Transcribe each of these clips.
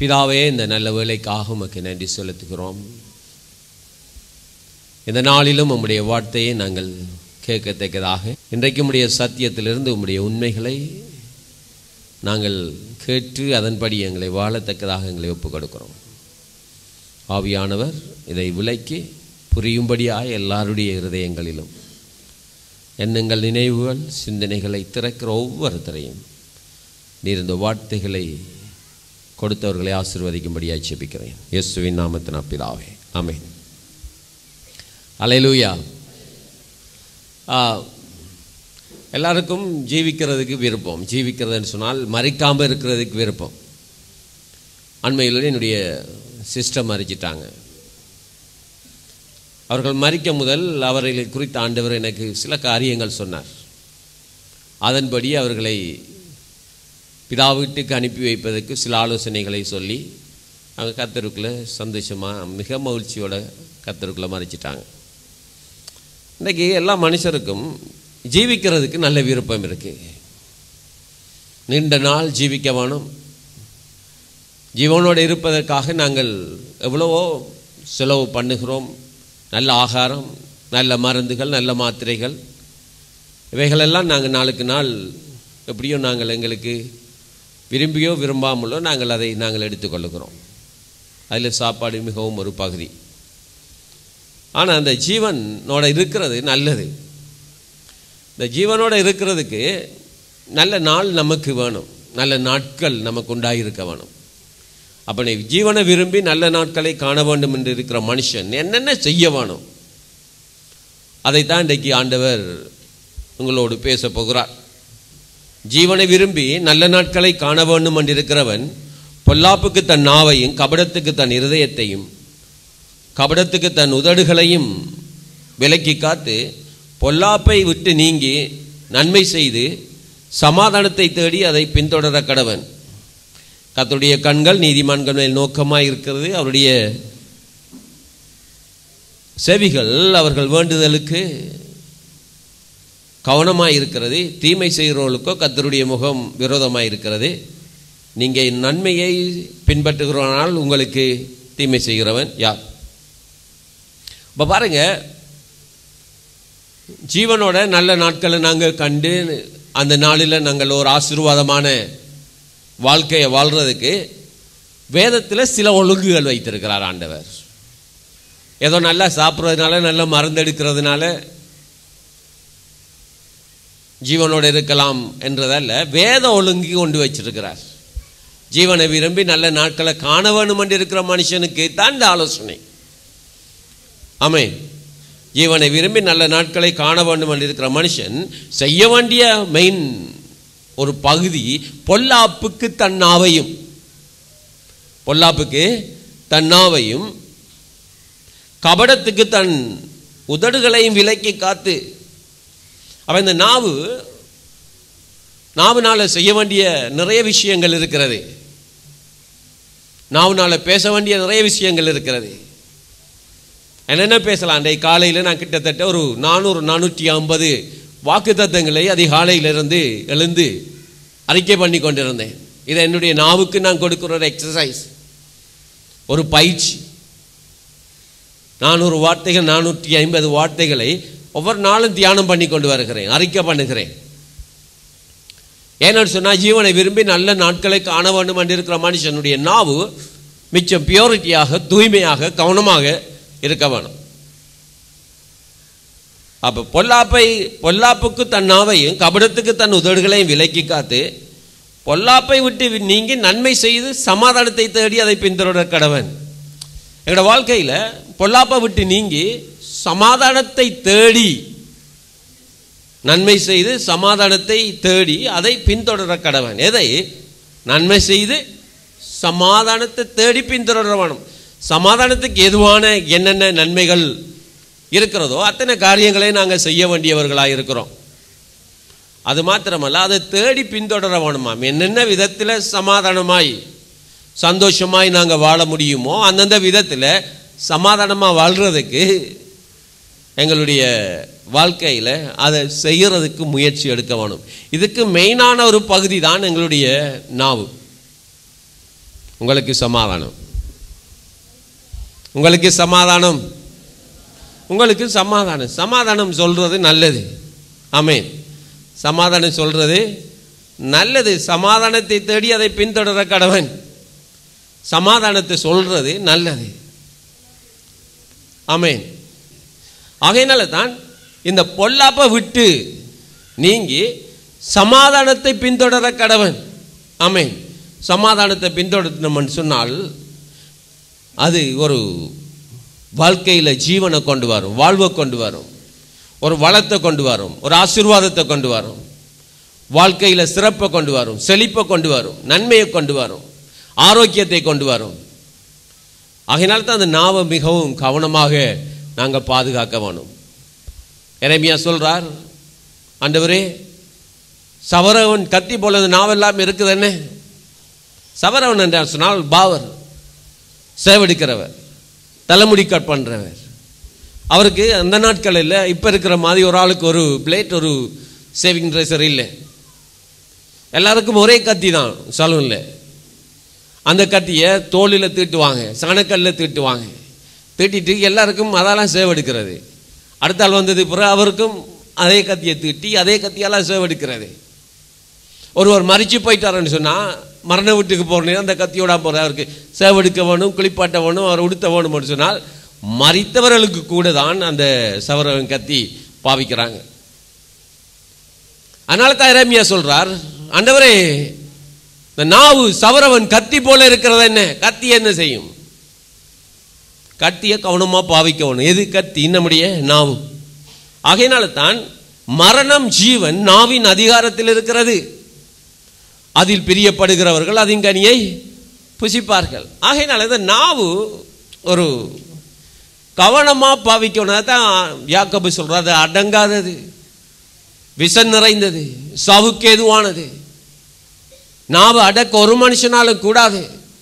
பிதாவே இந்த நல்ல வேலைக்காக உமக்கு நன்றி செலுத்துகிறோம் இந்த நாளிலும் உம்முடைய வார்த்தையை நாங்கள் கேட்கத்தக்கதாக இன்றைக்கு உம்முடைய சத்தியத்திலிருந்து உம்முடைய உண்மைகளை நாங்கள் கேட்டு அதன்படி எங்களை வாழத்தக்கதாக எங்களை ஒப்புக் கொடுக்கிறோம் ஆவியானவர் இதை விலைக்கு புரியும்படியாக எல்லாருடைய இருதயங்களிலும் எண்ணங்கள் நினைவுகள் சிந்தனைகளை திறக்கிற ஒவ்வொருத்தரையும் நீர் இந்த வார்த்தைகளை கொடுத்தவர்களை ஆசிர்வதிக்கும்படியாக ஜெபிக்கிறேன் இயேசுவின் நாமத்தின் பிதாவே ஆமென் அலையலூயா எல்லாருக்கும் ஜீவிக்கிறதுக்கு விருப்பம் ஜீவிக்கிறதுன்னு சொன்னால் மறிக்காமல் இருக்கிறதுக்கு விருப்பம் அண்மையில் என்னுடைய சிஸ்டம் மறிச்சிட்டாங்க அவர்கள் மறிக்க முதல் அவர்களை குறித்த ஆண்டவர் எனக்கு சில காரியங்கள் சொன்னார் அதன்படி அவர்களை பிதா வீட்டுக்கு அனுப்பி வைப்பதற்கு சில ஆலோசனைகளை சொல்லி அவங்க கத்தருக்குள்ளே சந்தோஷமாக மிக மகிழ்ச்சியோட கத்தருக்குள்ளே மறைச்சிட்டாங்க இன்றைக்கி எல்லா மனுஷருக்கும் ஜீவிக்கிறதுக்கு நல்ல விருப்பம் இருக்குது நீண்ட நாள் ஜீவிக்க வேணும் ஜீவனோடு இருப்பதற்காக நாங்கள் எவ்வளவோ செலவு பண்ணுகிறோம் நல்ல ஆகாரம் நல்ல மருந்துகள் நல்ல மாத்திரைகள் இவைகளெல்லாம் நாங்கள் நாளுக்கு நாள் எப்படியோ நாங்கள் எங்களுக்கு விரும்பியோ விரும்பாமலோ நாங்கள் அதை நாங்கள் எடுத்துக்கொள்ளுகிறோம் அதில் சாப்பாடு மிகவும் ஒரு பகுதி ஆனால் அந்த ஜீவனோட இருக்கிறது நல்லது இந்த ஜீவனோட இருக்கிறதுக்கு நல்ல நாள் நமக்கு வேணும் நல்ல நாட்கள் நமக்கு உண்டாகிருக்க வேணும் அப்போ நீ ஜீவனை விரும்பி நல்ல நாட்களை காண வேண்டும் என்று இருக்கிற மனுஷன் என்னென்ன செய்ய வேணும் அதைத்தான் இன்றைக்கு ஆண்டவர் உங்களோடு பேச போகிறார் ஜீவனை விரும்பி நல்ல நாட்களை காண வேண்டும் என்றிருக்கிறவன் பொல்லாப்புக்கு தன் நாவையும் கபடத்துக்கு தன் இருதயத்தையும் கபடத்துக்கு தன் உதடுகளையும் விலக்கி காத்து பொல்லாப்பை விட்டு நீங்கி நன்மை செய்து சமாதானத்தை தேடி அதை பின்தொடர கடவன் கத்துடைய கண்கள் நீதிமான்கள் மேல் நோக்கமாக இருக்கிறது அவருடைய செவிகள் அவர்கள் வேண்டுதலுக்கு கவனமாக இருக்கிறது தீமை செய்கிறவர்களுக்கோ கத்தருடைய முகம் விரோதமாக இருக்கிறது நீங்கள் நன்மையை பின்பற்றுகிறனால் உங்களுக்கு தீமை செய்கிறவன் யார் இப்போ பாருங்க ஜீவனோட நல்ல நாட்களை நாங்கள் கண்டு அந்த நாளில் நாங்கள் ஒரு ஆசீர்வாதமான வாழ்க்கையை வாழ்கிறதுக்கு வேதத்தில் சில ஒழுங்குகள் வைத்திருக்கிறார் ஆண்டவர் ஏதோ நல்லா சாப்பிட்றதுனால நல்லா மருந்தெடுக்கிறதுனால ஜீவனோடு இருக்கலாம் என்றதல்ல வேத ஒழுங்கு கொண்டு வச்சிருக்கிறார் ஜீவனை விரும்பி நல்ல நாட்களை காண வேணும் என்று இருக்கிற மனுஷனுக்கு தான் இந்த ஆலோசனை ஆமே ஜீவனை விரும்பி நல்ல நாட்களை காண வேண்டும் என்று இருக்கிற மனுஷன் செய்ய வேண்டிய மெயின் ஒரு பகுதி பொல்லாப்புக்கு தன்னாவையும் பொல்லாப்புக்கு தன்னாவையும் கபடத்துக்கு தன் உதடுகளையும் விலக்கி காத்து அவன் இந்த நாவு நாவுனால செய்ய வேண்டிய நிறைய விஷயங்கள் இருக்கிறது நாவுனால பேச வேண்டிய நிறைய விஷயங்கள் இருக்கிறது என்னென்ன பேசலாம் அன்றைய காலையில் நான் கிட்டத்தட்ட ஒரு நானூறு நானூற்றி ஐம்பது வாக்கு தத்தங்களை அதிகாலையிலிருந்து எழுந்து அறிக்கை பண்ணி கொண்டிருந்தேன் இதை என்னுடைய நாவுக்கு நான் கொடுக்குற ஒரு எக்ஸசைஸ் ஒரு பயிற்சி நானூறு வார்த்தைகள் நானூற்றி ஐம்பது வார்த்தைகளை ஒவ்வொரு நாளும் தியானம் பண்ணி கொண்டு வருகிறேன் அறிக்கை பண்ணுகிறேன் ஏன்னு சொன்னால் ஜீவனை விரும்பி நல்ல நாட்களை காண வேண்டும் என்று இருக்கிற மனுஷனுடைய நாவு மிச்சம் பியூரிட்டியாக தூய்மையாக கவனமாக இருக்க வேணும் அப்போ பொல்லாப்பை பொல்லாப்புக்கு தன் நாவையும் கபடத்துக்கு தன் உதடுகளையும் விலக்கி காத்து பொல்லாப்பை விட்டு நீங்கி நன்மை செய்து சமாதானத்தை தேடி அதை பின்தொடர கடவன் எங்களோட வாழ்க்கையில் பொல்லாப்பை விட்டு நீங்கி சமாதானத்தை தேடி நன்மை செய்து சமாதானத்தை தேடி அதை பின்தொடர கடவன் எதை நன்மை செய்து சமாதானத்தை தேடி பின்தொடர வேணும் சமாதானத்துக்கு எதுவான என்னென்ன நன்மைகள் இருக்கிறதோ அத்தனை காரியங்களை நாங்கள் செய்ய வேண்டியவர்களாக இருக்கிறோம் அது மாத்திரமல்ல அதை தேடி பின்தொடர வேணுமாம் என்னென்ன விதத்தில் சமாதானமாய் சந்தோஷமாய் நாங்கள் வாழ முடியுமோ அந்தந்த விதத்தில் சமாதானமாக வாழ்கிறதுக்கு எங்களுடைய வாழ்க்கையில் அதை செய்கிறதுக்கு முயற்சி எடுக்க வேணும் இதுக்கு மெயினான ஒரு பகுதி தான் எங்களுடைய நாவு உங்களுக்கு சமாதானம் உங்களுக்கு சமாதானம் உங்களுக்கு சமாதானம் சமாதானம் சொல்றது நல்லது ஆமென் சமாதானம் சொல்றது நல்லது சமாதானத்தை தேடி அதை பின்தொடர கடவன் சமாதானத்தை சொல்றது நல்லது ஆமென் ஆகையினால தான் இந்த பொல்லாப்பை விட்டு நீங்கி சமாதானத்தை பின்தொடர கடவன் ஆமென் சமாதானத்தை பின்தொடர்ந்தோம்னு சொன்னால் அது ஒரு வாழ்க்கையில் ஜீவனை கொண்டு வரும் வாழ்வை கொண்டு வரும் ஒரு வளத்தை கொண்டு வரும் ஒரு ஆசீர்வாதத்தை கொண்டு வரும் வாழ்க்கையில் சிறப்பை கொண்டு வரும் செழிப்பை கொண்டு வரும் நன்மையை கொண்டு வரும் ஆரோக்கியத்தை கொண்டு வரும் ஆகையினால தான் அந்த நாவை மிகவும் கவனமாக நாங்கள் பாதுகாக்க வேணும் எரேமியா சொல்றார் ஆண்டவரே சவரவன் கத்தி போல இந்த நாவெல்லாம் இருக்குது என்ன சவரவன் என்றார் சொன்னால் பாவர் சேவடிக்கிறவர் தலைமுடி கட் பண்ணுறவர் அவருக்கு அந்த நாட்களில் இப்போ இருக்கிற மாதிரி ஒரு ஆளுக்கு ஒரு பிளேட் ஒரு சேவிங் ட்ரெஸர் இல்லை எல்லாருக்கும் ஒரே கத்தி தான் சலூனில் அந்த கத்தியை தோலில் தீட்டுவாங்க சணக்கல்ல தீட்டுவாங்க தீட்டிட்டு எல்லாருக்கும் அதெல்லாம் சேவெடுக்கிறது அடுத்த ஆள் வந்தது பிறகு அவருக்கும் அதே கத்தியை தீட்டி அதே கத்தியெல்லாம் சேவெடுக்கிறது ஒருவர் மறிச்சு போயிட்டாருன்னு சொன்னால் மரண வீட்டுக்கு போகிறனே அந்த கத்தியோட போகிற அவருக்கு சேவெடுக்க வேணும் குளிப்பாட்ட வேணும் அவர் உடுத்த வேணும்னு சொன்னால் மறித்தவர்களுக்கு கூட தான் அந்த சவரவன் கத்தி பாவிக்கிறாங்க அதனால தான் இறைமையா சொல்றார் ஆண்டவரே இந்த நாவு சவரவன் கத்தி போல இருக்கிறது என்ன கத்தி என்ன செய்யும் கத்தியை கவனமா பாவிக்கணும் எது கத்தி நம்முடைய நாவு ஆகையினால தான் மரணம் ஜீவன் நாவின் அதிகாரத்தில் இருக்கிறது அதில் பிரியப்படுகிறவர்கள் அதன் கனியை புசிப்பார்கள் ஆகையினால இந்த நாவு ஒரு கவனமா பாவிக்கணும் அதான் யாக்கபு சொல்றாரு அது அடங்காதது விஷம் நிறைந்தது சவுக்கு எதுவானது நாவு அடக்க ஒரு மனுஷனாலும் கூடாது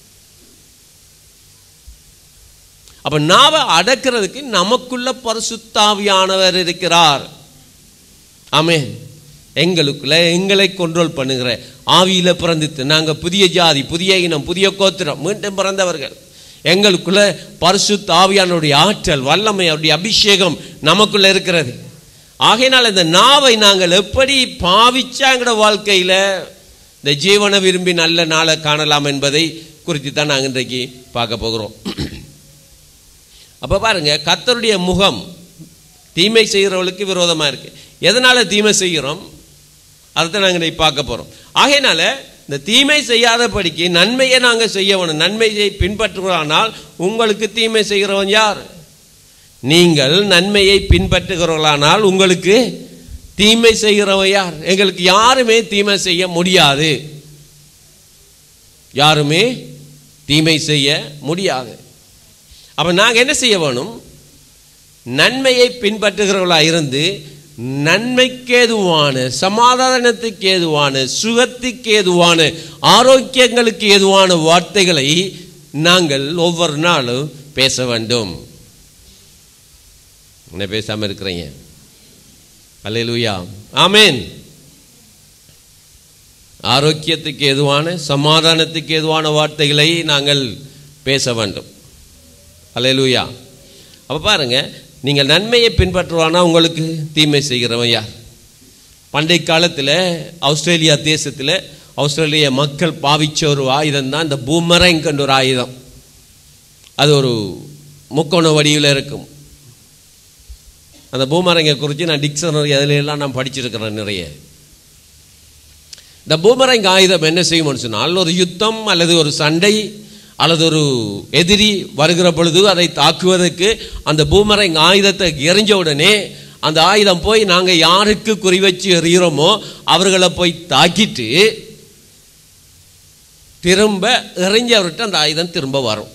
அப்ப நாவை அடக்கிறதுக்கு நமக்குள்ள பரிசுத்தாவியானவர் இருக்கிறார் ஆமென் எங்களுக்குள்ள எங்களை கண்ட்ரோல் பண்ணுகிற ஆவியில பிறந்துட்டு நாங்க புதிய ஜாதி புதிய இனம் புதிய கோத்திரம் மீண்டும் பிறந்தவர்கள் எங்களுக்குள்ள பரிசுத்த ஆவியானுடைய ஆற்றல் வல்லமை அவருடைய அபிஷேகம் நமக்குள்ள இருக்கிறது ஆகையினால் இந்த நாவை நாங்கள் எப்படி பாவிச்சாங்கிற வாழ்க்கையில இந்த ஜீவனை விரும்பி நல்ல நாளை காணலாம் என்பதை குறித்து தான் நாங்கள் இன்றைக்கு பார்க்க போகிறோம் அப்போ பாருங்க கத்தருடைய முகம் தீமை செய்கிறவளுக்கு விரோதமாக இருக்கு எதனால தீமை செய்கிறோம் அதைத்தான் நாங்கள் இன்றைக்கு பார்க்க போகிறோம் ஆகையினால இந்த தீமை செய்யாதபடிக்கு நன்மையை நாங்கள் செய்ய வேணும் நன்மையை பின்பற்றுகிறோனால் உங்களுக்கு தீமை செய்கிறவன் யார் நீங்கள் நன்மையை பின்பற்றுகிறவர்களானால் உங்களுக்கு தீமை செய்கிறவன் யார் எங்களுக்கு யாருமே தீமை செய்ய முடியாது யாருமே தீமை செய்ய முடியாது அப்ப நாங்க என்ன செய்ய வேணும் நன்மையை பின்பற்றுகிறவர்களா இருந்து நன்மைக்கு ஏதுவான சமாதானத்துக்கு ஏதுவான சுகத்துக்கு ஏதுவான ஆரோக்கியங்களுக்கு ஏதுவான வார்த்தைகளை நாங்கள் ஒவ்வொரு நாளும் பேச வேண்டும் என்ன பேசாம இருக்கிறீங்க அல்லேலூயா ஆமேன் ஆரோக்கியத்துக்கு ஏதுவான சமாதானத்துக்கு ஏதுவான வார்த்தைகளை நாங்கள் பேச வேண்டும் அல்லேலூயா அப்போ பாருங்க நீங்கள் நன்மையை பின்பற்றுவானா உங்களுக்கு தீமை செய்கிறவன் யார் பண்டை காலத்தில் ஆஸ்திரேலியா தேசத்தில் ஆஸ்திரேலிய மக்கள் பாவிச்ச ஒரு ஆயுதம் தான் இந்த பூமரங் என்ற ஒரு ஆயுதம் அது ஒரு முக்கோண வடிவில் இருக்கும் அந்த பூமரங்கை குறித்து நான் டிக்ஷனரி அதில் எல்லாம் நான் படிச்சிருக்கிறேன் நிறைய இந்த பூமரங்க ஆயுதம் என்ன செய்யும்னு சொன்னால் ஒரு யுத்தம் அல்லது ஒரு சண்டை அல்லது ஒரு எதிரி வருகிற பொழுது அதை தாக்குவதற்கு அந்த பூமரங் ஆயுதத்தை எறிஞ்ச உடனே அந்த ஆயுதம் போய் நாங்கள் யாருக்கு குறி வச்சு எறிகிறோமோ அவர்களை போய் தாக்கிட்டு திரும்ப எறிஞ்சவர்கிட்ட அந்த ஆயுதம் திரும்ப வரும்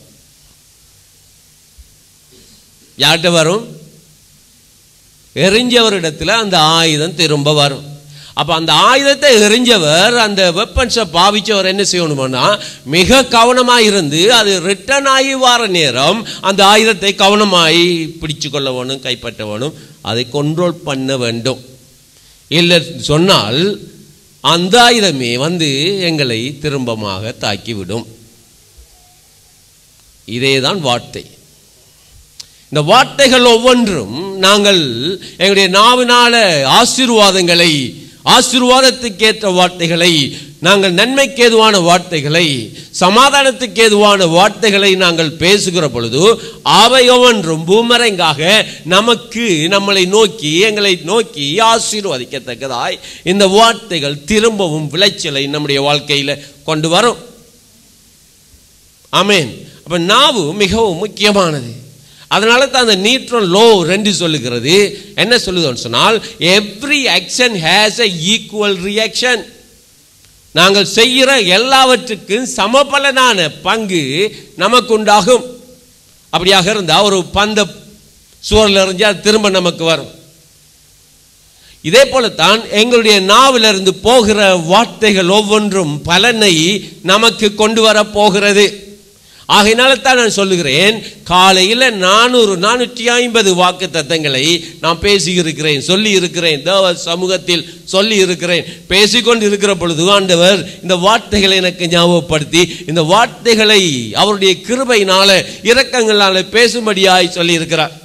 யார்கிட்ட வரும் எரிஞ்சவரிடத்துல அந்த ஆயுதம் திரும்ப வரும் அப்ப அந்த ஆயுதத்தை எரிஞ்சவர் அந்த வெப்பன்ஸை பாவிச்சவர் என்ன செய்யணும்னா மிக கவனமா இருந்து அது ரிட்டர்ன் ஆகி வர நேரம் அந்த ஆயுதத்தை கவனமாய் பிடிச்சு கொள்ள வேணும் கைப்பற்ற வேணும் அதை கண்ட்ரோல் பண்ண வேண்டும் இல்லை சொன்னால் அந்த ஆயுதமே வந்து எங்களை திரும்பமாக தாக்கிவிடும் இதேதான் வார்த்தை இந்த வார்த்தைகள் ஒவ்வொன்றும் நாங்கள் எங்களுடைய நாவினால ஆசீர்வாதங்களை ஆசீர்வாதத்துக்கேற்ற வார்த்தைகளை நாங்கள் நன்மைக்கு ஏதுவான வார்த்தைகளை சமாதானத்துக்கு ஏதுவான வார்த்தைகளை நாங்கள் பேசுகிற பொழுது அவை ஒவ்வொன்றும் பூமரங்காக நமக்கு நம்மளை நோக்கி எங்களை நோக்கி ஆசீர்வதிக்கத்தக்கதாய் இந்த வார்த்தைகள் திரும்பவும் விளைச்சலை நம்முடைய வாழ்க்கையில் கொண்டு வரும் ஆமென் அப்ப நாவு மிகவும் முக்கியமானது அதனால தான் அந்த நீட்ரம் லோ ரெண்டு சொல்லுகிறது என்ன சொல்லுதுன்னு சொன்னால் every action has a equal reaction நாங்கள் செய்கிற எல்லாவற்றுக்கும் சமபலனான பங்கு நமக்கு உண்டாகும் அப்படியாக இருந்தால் ஒரு பந்த சுவரில் எறிஞ்சா அது திரும்ப நமக்கு வரும் இதே போலத்தான் எங்களுடைய நாவிலிருந்து போகிற வார்த்தைகள் ஒவ்வொன்றும் பலனை நமக்கு கொண்டு வர போகிறது ஆகையினால தான் நான் சொல்லுகிறேன் காலையில் நானூறு நானூற்றி ஐம்பது வாக்கு தத்தங்களை நான் பேசி இருக்கிறேன் சொல்லி இருக்கிறேன் தேவ சமூகத்தில் சொல்லி இருக்கிறேன் பேசிக்கொண்டு இருக்கிற பொழுது ஆண்டவர் இந்த வார்த்தைகளை எனக்கு ஞாபகப்படுத்தி இந்த வார்த்தைகளை அவருடைய கிருபையினால இரக்கங்களால பேசும்படியாய் சொல்லி இருக்கிறார்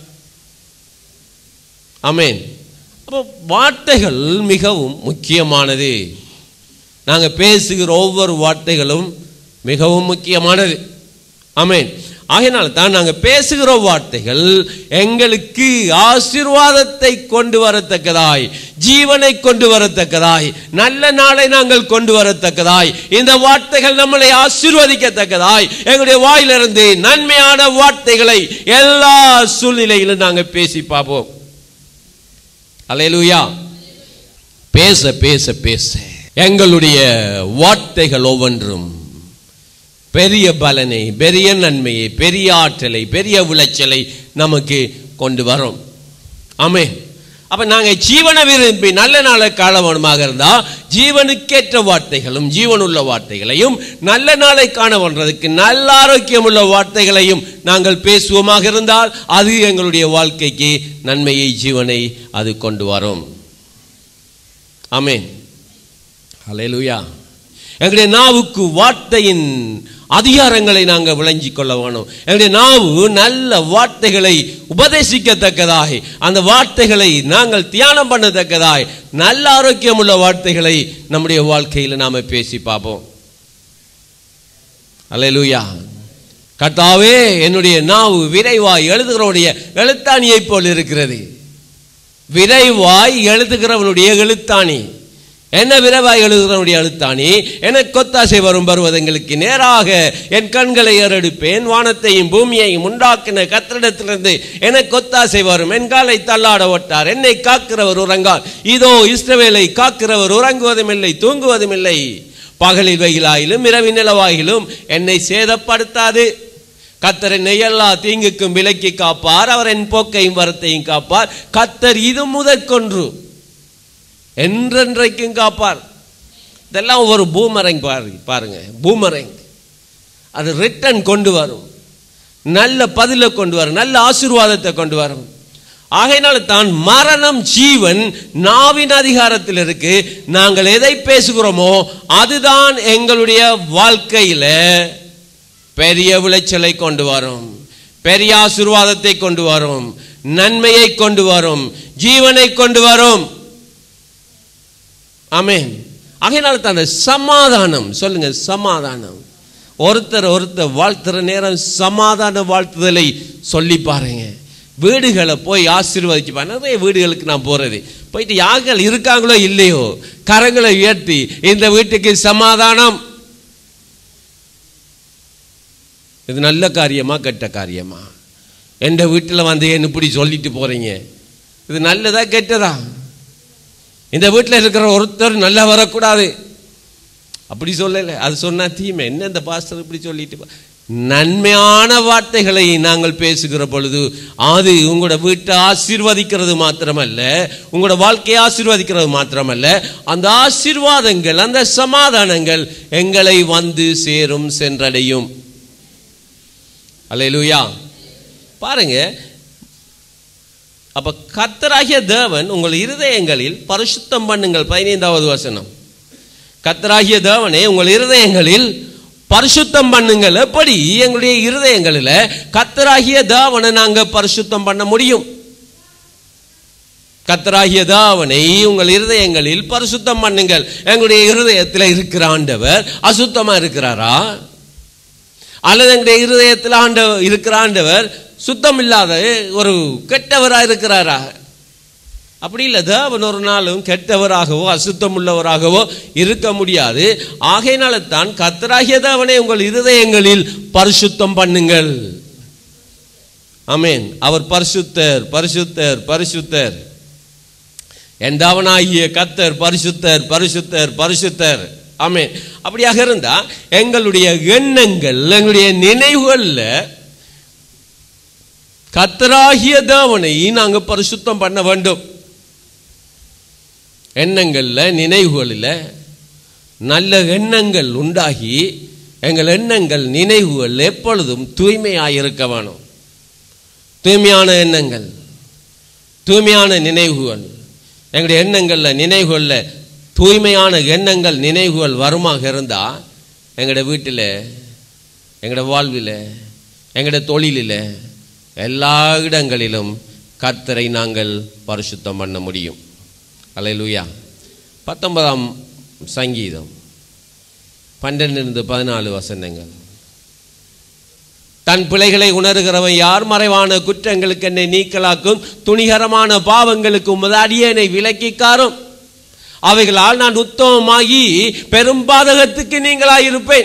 ஆமென் அப்போ வார்த்தைகள் மிகவும் முக்கியமானது நாங்கள் பேசுகிற ஒவ்வொரு வார்த்தைகளும் மிகவும் முக்கியமானது ஆமென் ஆகையினால தான் நாங்கள் பேசுகிற வார்த்தைகள் எங்களுக்கு ஆசீர்வாதத்தை கொண்டு வரத்தக்கதாய் ஜீவனை கொண்டு வரத்தக்கதாய் நல்ல நாளை நாங்கள் கொண்டு வரத்தக்கதாய் இந்த வார்த்தைகள் நம்மளை ஆசீர்வதிக்கத்தக்கதாய் எங்களுடைய வாயிலிருந்து நன்மையான வார்த்தைகளை எல்லா சூழ்நிலையிலும் நாங்கள் பேசி பார்ப்போம் அலையலூயா பேச பேச பேச எங்களுடைய வார்த்தைகள் ஒவ்வொன்றும் பெரிய பலனை பெரிய நன்மையை பெரிய ஆற்றலை பெரிய விளைச்சலை நமக்கு கொண்டு வரும் ஆமே அப்ப நாங்க ஜீவன விரும்பி நல்ல நாள காலவனமாக இருந்தா ஜீவனுக்கேற்ற வார்த்தைகளும் ஜீவனுள்ள வார்த்தைகளையும் நல்ல நாளை காண வந்ததுக்கு நல்ல ஆரோக்கியமுள்ள வார்த்தைகளையும் நாங்கள் பேசுவோமாக இருந்தால் அது எங்களுடைய வாழ்க்கைக்கு நன்மையை ஜீவனை அது கொண்டு வரும் ஆமென் ஹalleluya எங்களுடைய நாவுக்கு வார்த்தையின் அதிகாரங்களை நாங்கள் விளங்கிக் கொள்ள வேணும் எங்களுடைய நாவு நல்ல வார்த்தைகளை உபதேசிக்கத்தக்கதாய் அந்த வார்த்தைகளை நாங்கள் தியானம் பண்ணத்தக்கதாய் நல்ல ஆரோக்கியமுள்ள வார்த்தைகளை நம்முடைய வாழ்க்கையில் நாம பேசி பார்ப்போம் அல்லேலூயா கர்த்தாவே என்னுடைய நாவு விரைவாய் எழுதுகிறவனுடைய எழுத்தாணியைப் போல் இருக்கிறது விரைவாய் எழுதுகிறவனுடைய எழுத்தாணி என்ன விரைவாய் எழுதுகிறவனுடைய எழுத்தாணி எனக்கு கொத்தாசை வரும் பருவதங்களுக்கு நேராக என் கண்களை ஏறெடுப்பேன் வானத்தையும் பூமியையும் உண்டாக்கின கத்திரிடத்திலிருந்து எனக்கு கொத்தாசை வரும் என் காலை தள்ளாட ஒட்டார் என்னை காக்கிறவர் உறங்கார் இதோ இஸ்ரவேலை காக்கிறவர் உறங்குவதும் இல்லை தூங்குவதும் இல்லை பகலில் வெயிலாயிலும் இரவின் நிலவாயிலும் என்னை சேதப்படுத்தாது கத்தர் என்னை எல்லா தீங்குக்கும் விலக்கி காப்பார் அவர் என் போக்கையும் வரத்தையும் காப்பார் கத்தர் இது முதற்கொன்று என்றென்றைக்கும் காப்பார் இதெல்லாம் ஒரு பூமரங் பாரு பாருங்க பூமரங் அது ரிட்டன் கொண்டு வரும் நல்ல பதிலை கொண்டு வரும் நல்ல ஆசீர்வாதத்தை கொண்டு வரும் ஆகையினால தான் மரணம் ஜீவன் நாவின் அதிகாரத்தில் இருக்கு நாங்கள் எதை பேசுகிறோமோ அதுதான் எங்களுடைய வாழ்க்கையில பெரிய விளைச்சலை கொண்டு வரும் பெரிய ஆசீர்வாதத்தை கொண்டு வரும் நன்மையை கொண்டு வரும் ஜீவனை கொண்டு வரும் ஆமென் ஆகையினால தான் அந்த சமாதானம் சொல்லுங்க சமாதானம் ஒருத்தர் ஒருத்தர் வாழ்த்துற நேரம் சமாதான வாழ்த்துதலை சொல்லி பாருங்க வீடுகளை போய் ஆசீர்வதிச்சு பாருங்க. நிறைய வீடுகளுக்கு நான் போறது போயிட்டு யார்கள் இருக்காங்களோ இல்லையோ கரங்களை உயர்த்தி இந்த வீட்டுக்கு சமாதானம் இது நல்ல காரியமா கெட்ட காரியமா எந்த வீட்டில் வந்து ஏன் இப்படி சொல்லிட்டு போறீங்க இது நல்லதா கெட்டதா இந்த வீட்டில் இருக்கிற ஒருத்தர் நல்லா வரக்கூடாது அப்படி சொல்லலை அது சொன்னா தீமை என்ன இந்த பாஸ்டர் இப்படி சொல்லிட்டு போ- நன்மையான வார்த்தைகளை நாங்கள் பேசுகிற பொழுது அது உங்களோட வீட்டை ஆசீர்வதிக்கிறது மாத்திரமல்ல உங்களோட வாழ்க்கையை ஆசீர்வதிக்கிறது மாத்திரமல்ல அந்த ஆசீர்வாதங்கள் அந்த சமாதானங்கள் எங்களை வந்து சேரும் சென்றடையும் அல்லேலூயா பாருங்க அப்ப கர்த்தராகிய தேவன் உங்கள் இருதயங்களில் பரிசுத்தம் பண்ணுங்கள் பதினைந்தாவது வசனம் கர்த்தராகிய தேவனே உங்கள் இருதயங்களில் பரிசுத்தம் பண்ணுங்கள் எப்படி எங்களுடைய இருதயங்களில் கத்தராகிய தேவனை நாங்க பரிசுத்தம் பண்ண முடியும் கத்தராகிய தேவனை உங்கள் இருதயங்களில் பரிசுத்தம் பண்ணுங்கள் எங்களுடைய இருதயத்தில் இருக்கிற ஆண்டவர் அசுத்தமா இருக்கிறாரா அல்லது எங்களுடைய இருதயத்தில் ஆண்ட இருக்கிற ஆண்டவர் சுத்தம் இல்லாத ஒரு கெட்டவராக இருக்கிறாரா அப்படி இல்லை தேவன் ஒரு நாளும் கெட்டவராகவோ அசுத்தம் உள்ளவராகவோ இருக்க முடியாது ஆகையினால தான் கத்தராகிய தேவனை உங்கள் இருதயங்களில் பரிசுத்தம் பண்ணுங்கள் ஆமென் அவர் பரிசுத்தர் பரிசுத்தர் பரிசுத்தர் எந்தாவனாகிய கத்தர் பரிசுத்தர் பரிசுத்தர் பரிசுத்தர் ஆமென் அப்படியாக இருந்தா எங்களுடைய எண்ணங்கள் எங்களுடைய நினைவுகள்ல கத்தராகிய தேவனை நாங்க பரிசுத்தம் பண்ண வேண்டும் எண்ணங்கள்ல நினைவுகளில் நல்ல எண்ணங்கள் உண்டாகி எங்கள் எண்ணங்கள் நினைவுகள் எப்பொழுதும் தூய்மையாக இருக்க வேணும் தூய்மையான எண்ணங்கள் தூய்மையான நினைவுகள் எங்களுடைய எண்ணங்களில் நினைவுகளில் தூய்மையான எண்ணங்கள் நினைவுகள் வருமாக இருந்தால் எங்களோட வீட்டில் எங்களோட வாழ்வில் எங்களோட தொழிலில் எல்லா இடங்களிலும் கர்த்தரை நாங்கள் பரிசுத்தம் பண்ண முடியும் அல்லேலூயா பத்தொன்பதாம் சங்கீதம் பன்னெண்டிலிருந்து பதினாலு வசனங்கள் தன் பிழைகளை உணர்கிறவன் யார் மறைவான குற்றங்களுக்கு என்னை நீக்கலாக்கும் துணிகரமான பாவங்களுக்கு உமது அடியேனை விலக்கிக்காரும் அவைகளால் நான் உத்தமமாகி பெரும் பாதகத்துக்கு நீங்களாயிருப்பேன்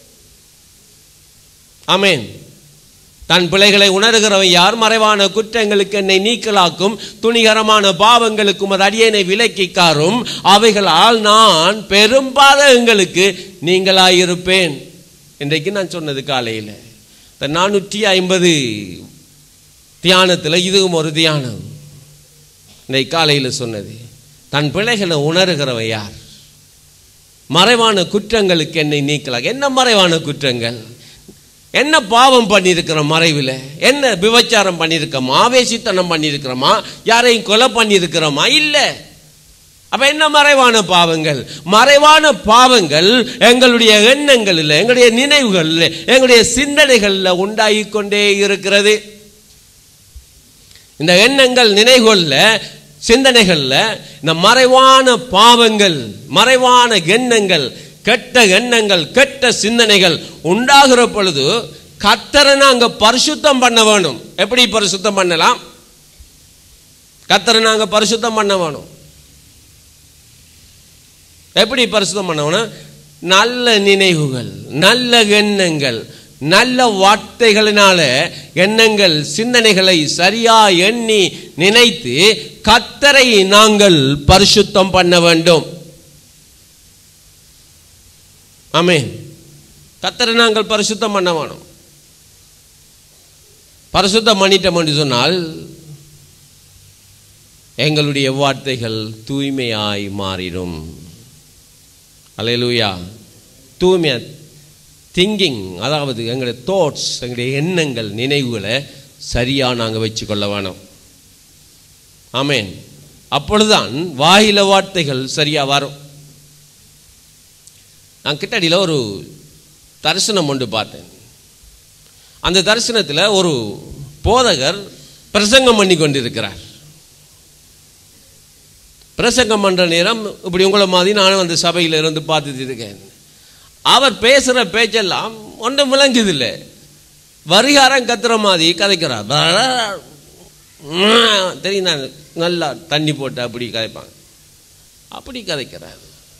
ஆமென் தன் பிழைகளை உணர்கிறவன் யார் மறைவான குற்றங்களுக்கு என்னை நீக்கலாக்கும் துணிகரமான பாவங்களுக்கு உமது அடியேனை விலக்கிக்காரும் அவைகளால் நான் பெரும் பாதகங்களுக்கு நீங்களாயிருப்பேன் இன்றைக்கு நான் சொன்னது காலையில் இந்த நானூற்றி ஐம்பது தியானத்தில் இதுவும் ஒரு தியானம் இன்றைக்கு காலையில் சொன்னது தன் பிழைகளை உணர்கிறவன் யார் மறைவான குற்றங்களுக்கு என்னை நீக்கலாம் என்ன மறைவான குற்றங்கள் என்ன பாவம் பண்ணியிருக்கிறோம் மறைவில் என்ன விபச்சாரம் பண்ணியிருக்கோமா ஆவேசித்தனம் பண்ணியிருக்கிறோமா யாரையும் கொலை பண்ணியிருக்கிறோமா இல்லை அப்ப என்ன மறைவான பாவங்கள் மறைவான பாவங்கள் எங்களுடைய எண்ணங்களில் எங்களுடைய நினைவுகளில் எங்களுடைய சிந்தனைகளில் உண்டாகி கொண்டே இருக்கிறது இந்த எண்ணங்கள் நினைவுகளில் சிந்தனைகளில் இந்த மறைவான பாவங்கள் மறைவான எண்ணங்கள் கெட்ட எண்ணங்கள் கெட்ட சிந்தனைகள் உண்டாகிற பொழுது கத்தரை நாங்க பரிசுத்தம் பண்ண வேணும் எப்படி பரிசுத்தம் பண்ணலாம் கத்தரை நாங்க பரிசுத்தம் பண்ண வேணும் எப்படி பரிசுத்தம் பண்ணணும் நல்ல நினைவுகள் நல்ல எண்ணங்கள் நல்ல வார்த்தைகளினால எண்ணங்கள் சிந்தனைகளை சரியா எண்ணி நினைத்து கத்தரை நாங்கள் பரிசுத்தம் பண்ண வேண்டும் ஆமென் கத்தரை நாங்கள் பரிசுத்தம் பண்ண வேணும் பரிசுத்தம் பண்ணிட்டோம் என்று சொன்னால் எங்களுடைய வார்த்தைகள் தூய்மையாய் மாறிடும் அலையலூயா தூய்மையா திங்கிங் அதாவது எங்களுடைய தாட்ஸ் எங்களுடைய எண்ணங்கள் நினைவுகளை சரியாக நாங்கள் வச்சுக்கொள்ள வேணும் ஆமென் அப்பொழுதுதான் வாயில வார்த்தைகள் சரியாக வரும் நான் கிட்டடியில் ஒரு தரிசனம் ஒன்று பார்த்தேன் அந்த தரிசனத்தில் ஒரு போதகர் பிரசங்கம் பண்ணி கொண்டிருக்கிறார் பிரசங்கம் பண்ணுற நேரம் இப்படி உங்களை மாதிரி நானும் அந்த சபையில் இருந்து பார்த்துட்டு இருக்கேன் அவர் பேசுகிற பேச்செல்லாம் ஒன்றும் விளங்குதில்லை வரிகாரம் கத்துற மாதிரி கதைக்கிறார் தெரியும் நான் நல்லா தண்ணி போட்டு அப்படி கதைப்பாங்க அப்படி கதைக்கிறார்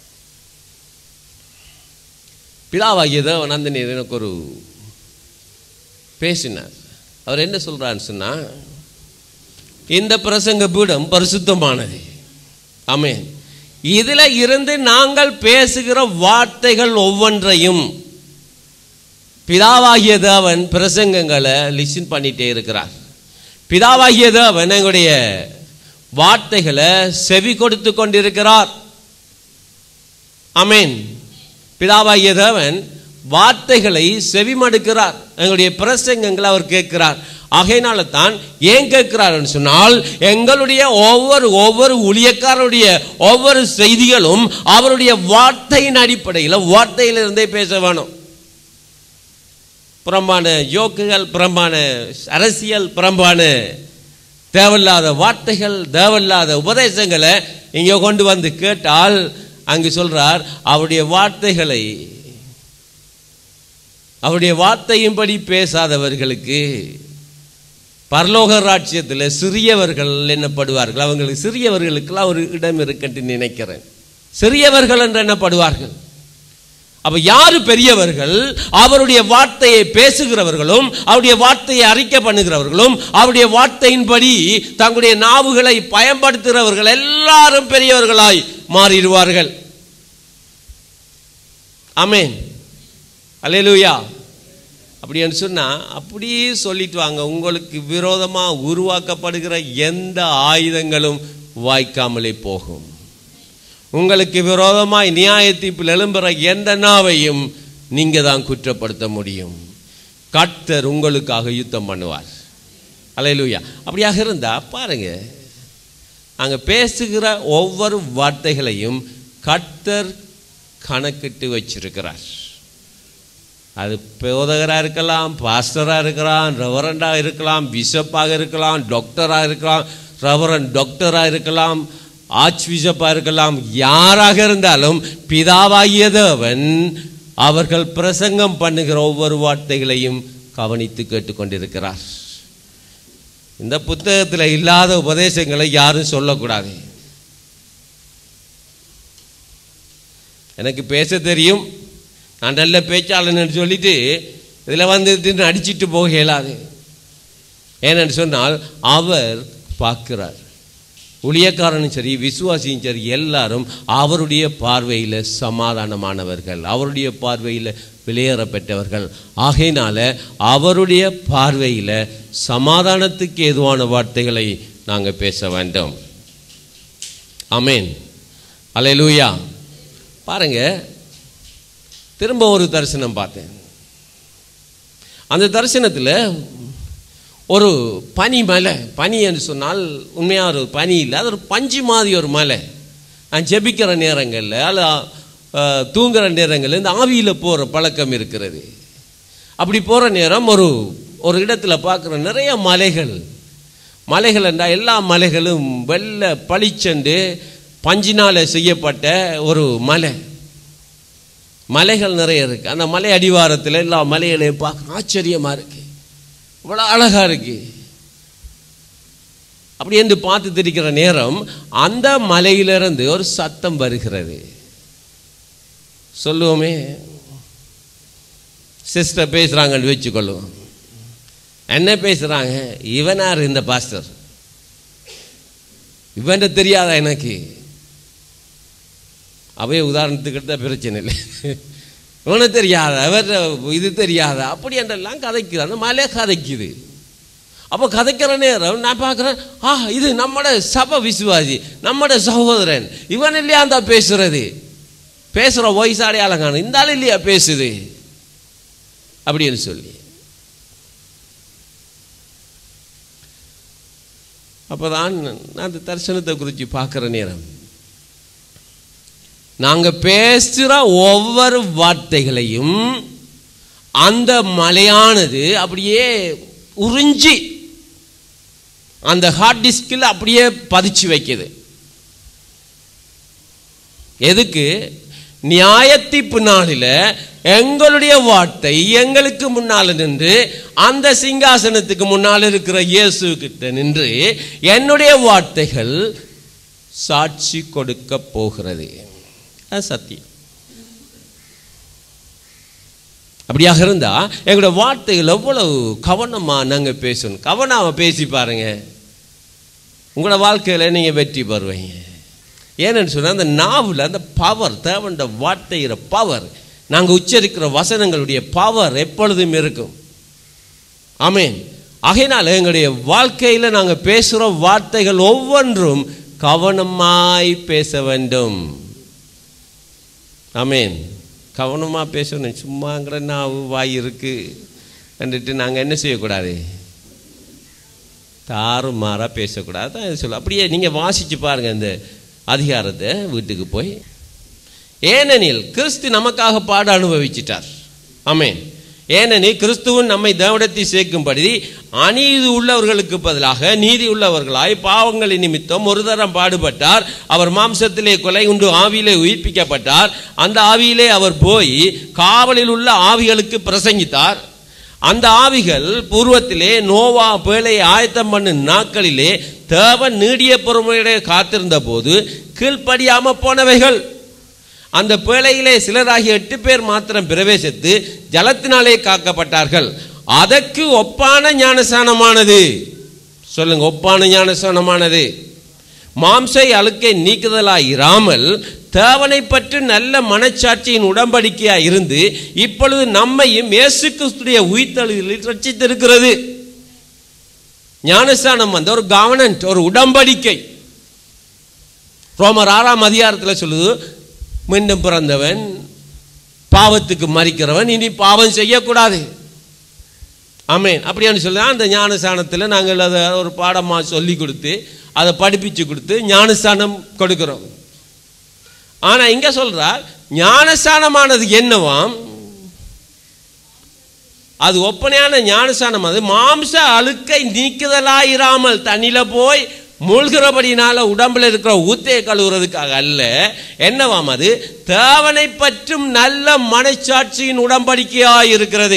பிதாவாகிய தேவன் அந்த நேரம் எனக்கு ஒரு பேசினார் அவர் என்ன சொல்றான்னு சொன்னா இந்த பிரசங்க பீடம் பரிசுத்தமானது ஆமென் இதுல இருந்து நாங்கள் பேசுகிற வார்த்தைகள் ஒவ்வொன்றையும் பிதாவாகிய தேவன் பிரசங்கங்களை லிசன் பண்ணிட்டே இருக்கிறார் பிதாவாகிய தேவன் எங்களுடைய வார்த்தைகளை செவி கொடுத்து கொண்டிருக்கிறார் அமேன் பிதாவாகிய தேவன் வார்த்தைகளை செவிமடுக்கிறார் எங்களுடைய பிரசங்கங்களை அவர் கேட்கிறார் ஆகையினால தான் ஏன் கேட்கிறார்னு சொன்னால் எங்களுடைய ஒவ்வொரு ஒவ்வொரு ஊழியக்காரருடைய ஒவ்வொரு செய்திகளும் அவருடைய வார்த்தையின் அடிப்படையில் வார்த்தையிலிருந்தே பேச வேணும் புறம்பான யோக்குகள் புறம்பான அரசியல் புறம்பான தேவையில்லாத வார்த்தைகள் தேவையில்லாத உபதேசங்களை இங்கே கொண்டு வந்து கேட்டால் அங்கு சொல்றார் அவருடைய வார்த்தைகளை அவருடைய வார்த்தையின்படி பேசாதவர்களுக்கு பரலோக ராட்சியத்தில் சிறியவர்கள் என்னப்படுவார்கள் அவங்களுக்கு சிறியவர்களுக்கெல்லாம் ஒரு இடம் இருக்குன்னு நினைக்கிறேன் சிறியவர்கள் என்று என்னப்படுவார்கள் அப்ப யாரு பெரியவர்கள் அவருடைய வார்த்தையை பேசுகிறவர்களும் அவருடைய வார்த்தையை அறிக்கை பண்ணுகிறவர்களும் அவருடைய வார்த்தையின்படி தங்களுடைய நாவுகளை பயன்படுத்துகிறவர்கள் எல்லாரும் பெரியவர்களாய் மாறிடுவார்கள் ஆமென் அல்லேலூயா அப்படின்னு சொன்னா அப்படியே சொல்லிட்டு வாங்க உங்களுக்கு விரோதமா உருவாக்கப்படுகிற எந்த ஆயுதங்களும் வாய்க்காமலே போகும் உங்களுக்கு விரோதமாய் நியாய தீர்ப்பில் எழும்புற எந்த நாவையும் நீங்க தான் குற்றப்படுத்த முடியும் கர்த்தர் உங்களுக்காக யுத்தம் பண்ணுவார் அல்லேலூயா அப்படியாக இருந்தா பாருங்க அங்க பேசுகிற ஒவ்வொரு வார்த்தைகளையும் கர்த்தர் கணக்கிட்டு வச்சிருக்கிறார் அது போதகராக இருக்கலாம் பாஸ்டராக இருக்கலாம் ரெவரண்டாக இருக்கலாம் பிஷப்பாக இருக்கலாம் டாக்டராக இருக்கலாம் ரெவரன் டாக்டராக இருக்கலாம் ஆர்ச் பிஷப்பாக இருக்கலாம் யாராக இருந்தாலும் பிதாவாகிய தேவன் அவர்கள் பிரசங்கம் பண்ணுகிற ஒவ்வொரு வார்த்தைகளையும் கவனித்து கேட்டுக்கொண்டிருக்கிறார் இந்த புத்தகத்தில் இல்லாத உபதேசங்களை யாரும் சொல்லக்கூடாது எனக்கு பேச தெரியும் நான் நல்ல பேச்சாளன்னு சொல்லிட்டு இதில் வந்து அடிச்சிட்டு போக இயலாது ஏன்னு சொன்னால் அவர் பார்க்கிறார் ஊழியக்காரனும் சரி விசுவாசியும் சரி எல்லாரும் அவருடைய பார்வையில் சமாதானமானவர்கள் அவருடைய பார்வையில் வெளியேறப்பட்டவர்கள் ஆகையினால அவருடைய பார்வையில் சமாதானத்துக்கு ஏதுவான வார்த்தைகளை நாங்கள் பேச வேண்டும் அமேன் அலையலூயா பாருங்க திரும்ப ஒரு தரிசனம் பார்த்தேன் அந்த தரிசனத்தில் ஒரு பனி மலை பனி என்று சொன்னால் உண்மையாக ஒரு பனி இல்லை அது ஒரு பஞ்சு மாதிரி ஒரு மலை நான் ஜெபிக்கிற நேரங்களில் அல்ல அஹ், தூங்குற நேரங்களில் இந்த ஆவியில் போகிற பழக்கம் இருக்கிறது அப்படி போகிற நேரம் ஒரு ஒரு இடத்துல பார்க்குற நிறைய மலைகள் மலைகள் என்றால் எல்லா மலைகளும் வெள்ளை பளிச்சென்று பஞ்சினால் செய்யப்பட்ட ஒரு மலை மலைகள் நிறைய இருக்கு அந்த மலை அடிவாரத்தில் எல்லா மலைகளையும் பார்க்க ஆச்சரியமா இருக்கு இவ்வளோ அழகா இருக்கு அப்படி என்று பார்த்து திரிக்கிற நேரம் அந்த மலையிலிருந்து ஒரு சத்தம் வருகிறது சொல்லுவோமே சிஸ்டர் பேசுறாங்கன்னு வச்சுக்கொள்ளுவோம் என்ன பேசுறாங்க இவனார் இந்த பாஸ்டர் இவன்ட தெரியாதா எனக்கு அவைய உதாரணத்துக்கு எடுத்தா பிரச்சனை இல்லை இவனு தெரியாத அவர் இது தெரியாத அப்படி என்றெல்லாம் கதைக்குது அந்த மலை கதைக்குது அப்போ கதைக்கிற நேரம் நான் பார்க்குறேன் ஆ இது நம்மட சப விசுவாசி நம்மட சகோதரன் இவன் இல்லையா அந்த பேசுறது பேசுகிற வயசாடி அழகான இந்த ஆள் இல்லையா பேசுது அப்படின்னு சொல்லி அப்போதான் நான் அந்த தரிசனத்தை குறித்து பார்க்குற நேரம் நாங்க பேசுகிற ஒவ்வொரு வார்த்தைகளையும் அந்த மலையானது அப்படியே உறிஞ்சி அந்த ஹார்ட் டிஸ்கில் அப்படியே பதிச்சு வைக்குது எதுக்கு நியாயத்தீர்ப்பு நாளில் எங்களுடைய வார்த்தை எங்களுக்கு முன்னால் நின்று அந்த சிங்காசனத்துக்கு முன்னால் இருக்கிற இயேசு கிட்ட நின்று என்னுடைய வார்த்தைகள் சாட்சி கொடுக்க போகிறது அது சத்தியம் அப்படியாக இருந்தா எங்களோட வார்த்தைகள் எவ்வளவு கவனமா நாங்க பேசணும் கவனமா பேசி பாருங்க உங்களோட வாழ்க்கையில நீங்க வெற்றி பெறுவீங்க ஏன்னு சொன்னா அந்த நாவில் அந்த பவர் தேவண்ட வார்த்தைகிற பவர் நாங்க உச்சரிக்கிற வசனங்களுடைய பவர் எப்பொழுதும் இருக்கும் ஆமென் ஆகையினால எங்களுடைய வாழ்க்கையில நாங்க பேசுற வார்த்தைகள் ஒவ்வொன்றும் கவனமாய் பேச வேண்டும் ஆமேன் கவனமாக பேசணும் சும்மாங்கிற நாவு வாய் இருக்கு கண்டுட்டு நாங்கள் என்ன செய்யக்கூடாது தாறுமாறாக பேசக்கூடாது தான் இது சொல்ல அப்படியே நீங்கள் வாசித்து பாருங்கள் இந்த அதிகாரத்தை வீட்டுக்கு போய் ஏனெனில் கிறிஸ்து நமக்காக பாட அனுபவிச்சிட்டார் ஆமென் ஏனெனில் கிறிஸ்துவன் நம்மை தேவடத்தை சேர்க்கும்படி அநீதி உள்ளவர்களுக்கு பதிலாக நீதி உள்ளவர்களாய் பாவங்களின் நிமித்தம் ஒரு தரம் பாடுபட்டார் அவர் மாம்சத்திலே கொலை உண்டு ஆவியிலே உயிர்ப்பிக்கப்பட்டார் அந்த ஆவியிலே அவர் போய் காவலில் உள்ள ஆவிகளுக்கு பிரசங்கித்தார் அந்த ஆவிகள் பூர்வத்திலே நோவா பேழை ஆயத்தம் பண்ணும் நாட்களிலே தேவன் நீடிய பொறுமையுடைய காத்திருந்த போது கீழ்ப்படியாம போனவைகள் அந்த பேழையிலே சிலராகிய எட்டு பேர் மாத்திரம் பிரவேசித்து ஜலத்தினாலே காக்கப்பட்டார்கள் அதற்கு ஒப்பான ஞானசானமானது சொல்லுங்க ஒப்பான ஞானசானமானது மாம்சை அழுக்கை நீக்குதலாய் இராமல் தேவனை பற்றி நல்ல மனச்சாட்சியின் உடன்படிக்கையாய் இருந்து இப்பொழுது நம்மையும் இயேசு கிறிஸ்துடைய உயிர்த்தெழுதலில் ரட்சித்திருக்கிறது ஞானஸ்தானம் வந்து ஒரு கவர்னன்ட் ஒரு உடன்படிக்கை ரோமர் ஆறாம் அதிகாரத்தில் சொல்லுது மீண்டும் பிறந்தவன் பாவத்துக்கு மறிக்கிறவன் இனி பாவம் செய்யக்கூடாது ஆமேன் அப்படியான்னு சொல்லி அந்த ஞானஸ்தானத்தில் நாங்கள் அதை ஒரு பாடமாக சொல்லி கொடுத்து அதை படிப்பிச்சு கொடுத்து ஞானஸ்தானம் கொடுக்கிறோம் ஆனால் இங்கே சொல்றார் ஞானஸ்தானமானது என்னவாம் அது ஒப்பனையான ஞானஸ்தானம் அது மாம்ச அழுக்கை நீக்குதலாயிராமல் தண்ணியில போய் மூழ்கிறபடினால உடம்புல இருக்கிற ஊத்தையை கழுவுறதுக்காக அல்ல என்னவாம் அது தேவனை பற்றும் நல்ல மனச்சாட்சியின் உடன்படிக்கையாய் இருக்கிறது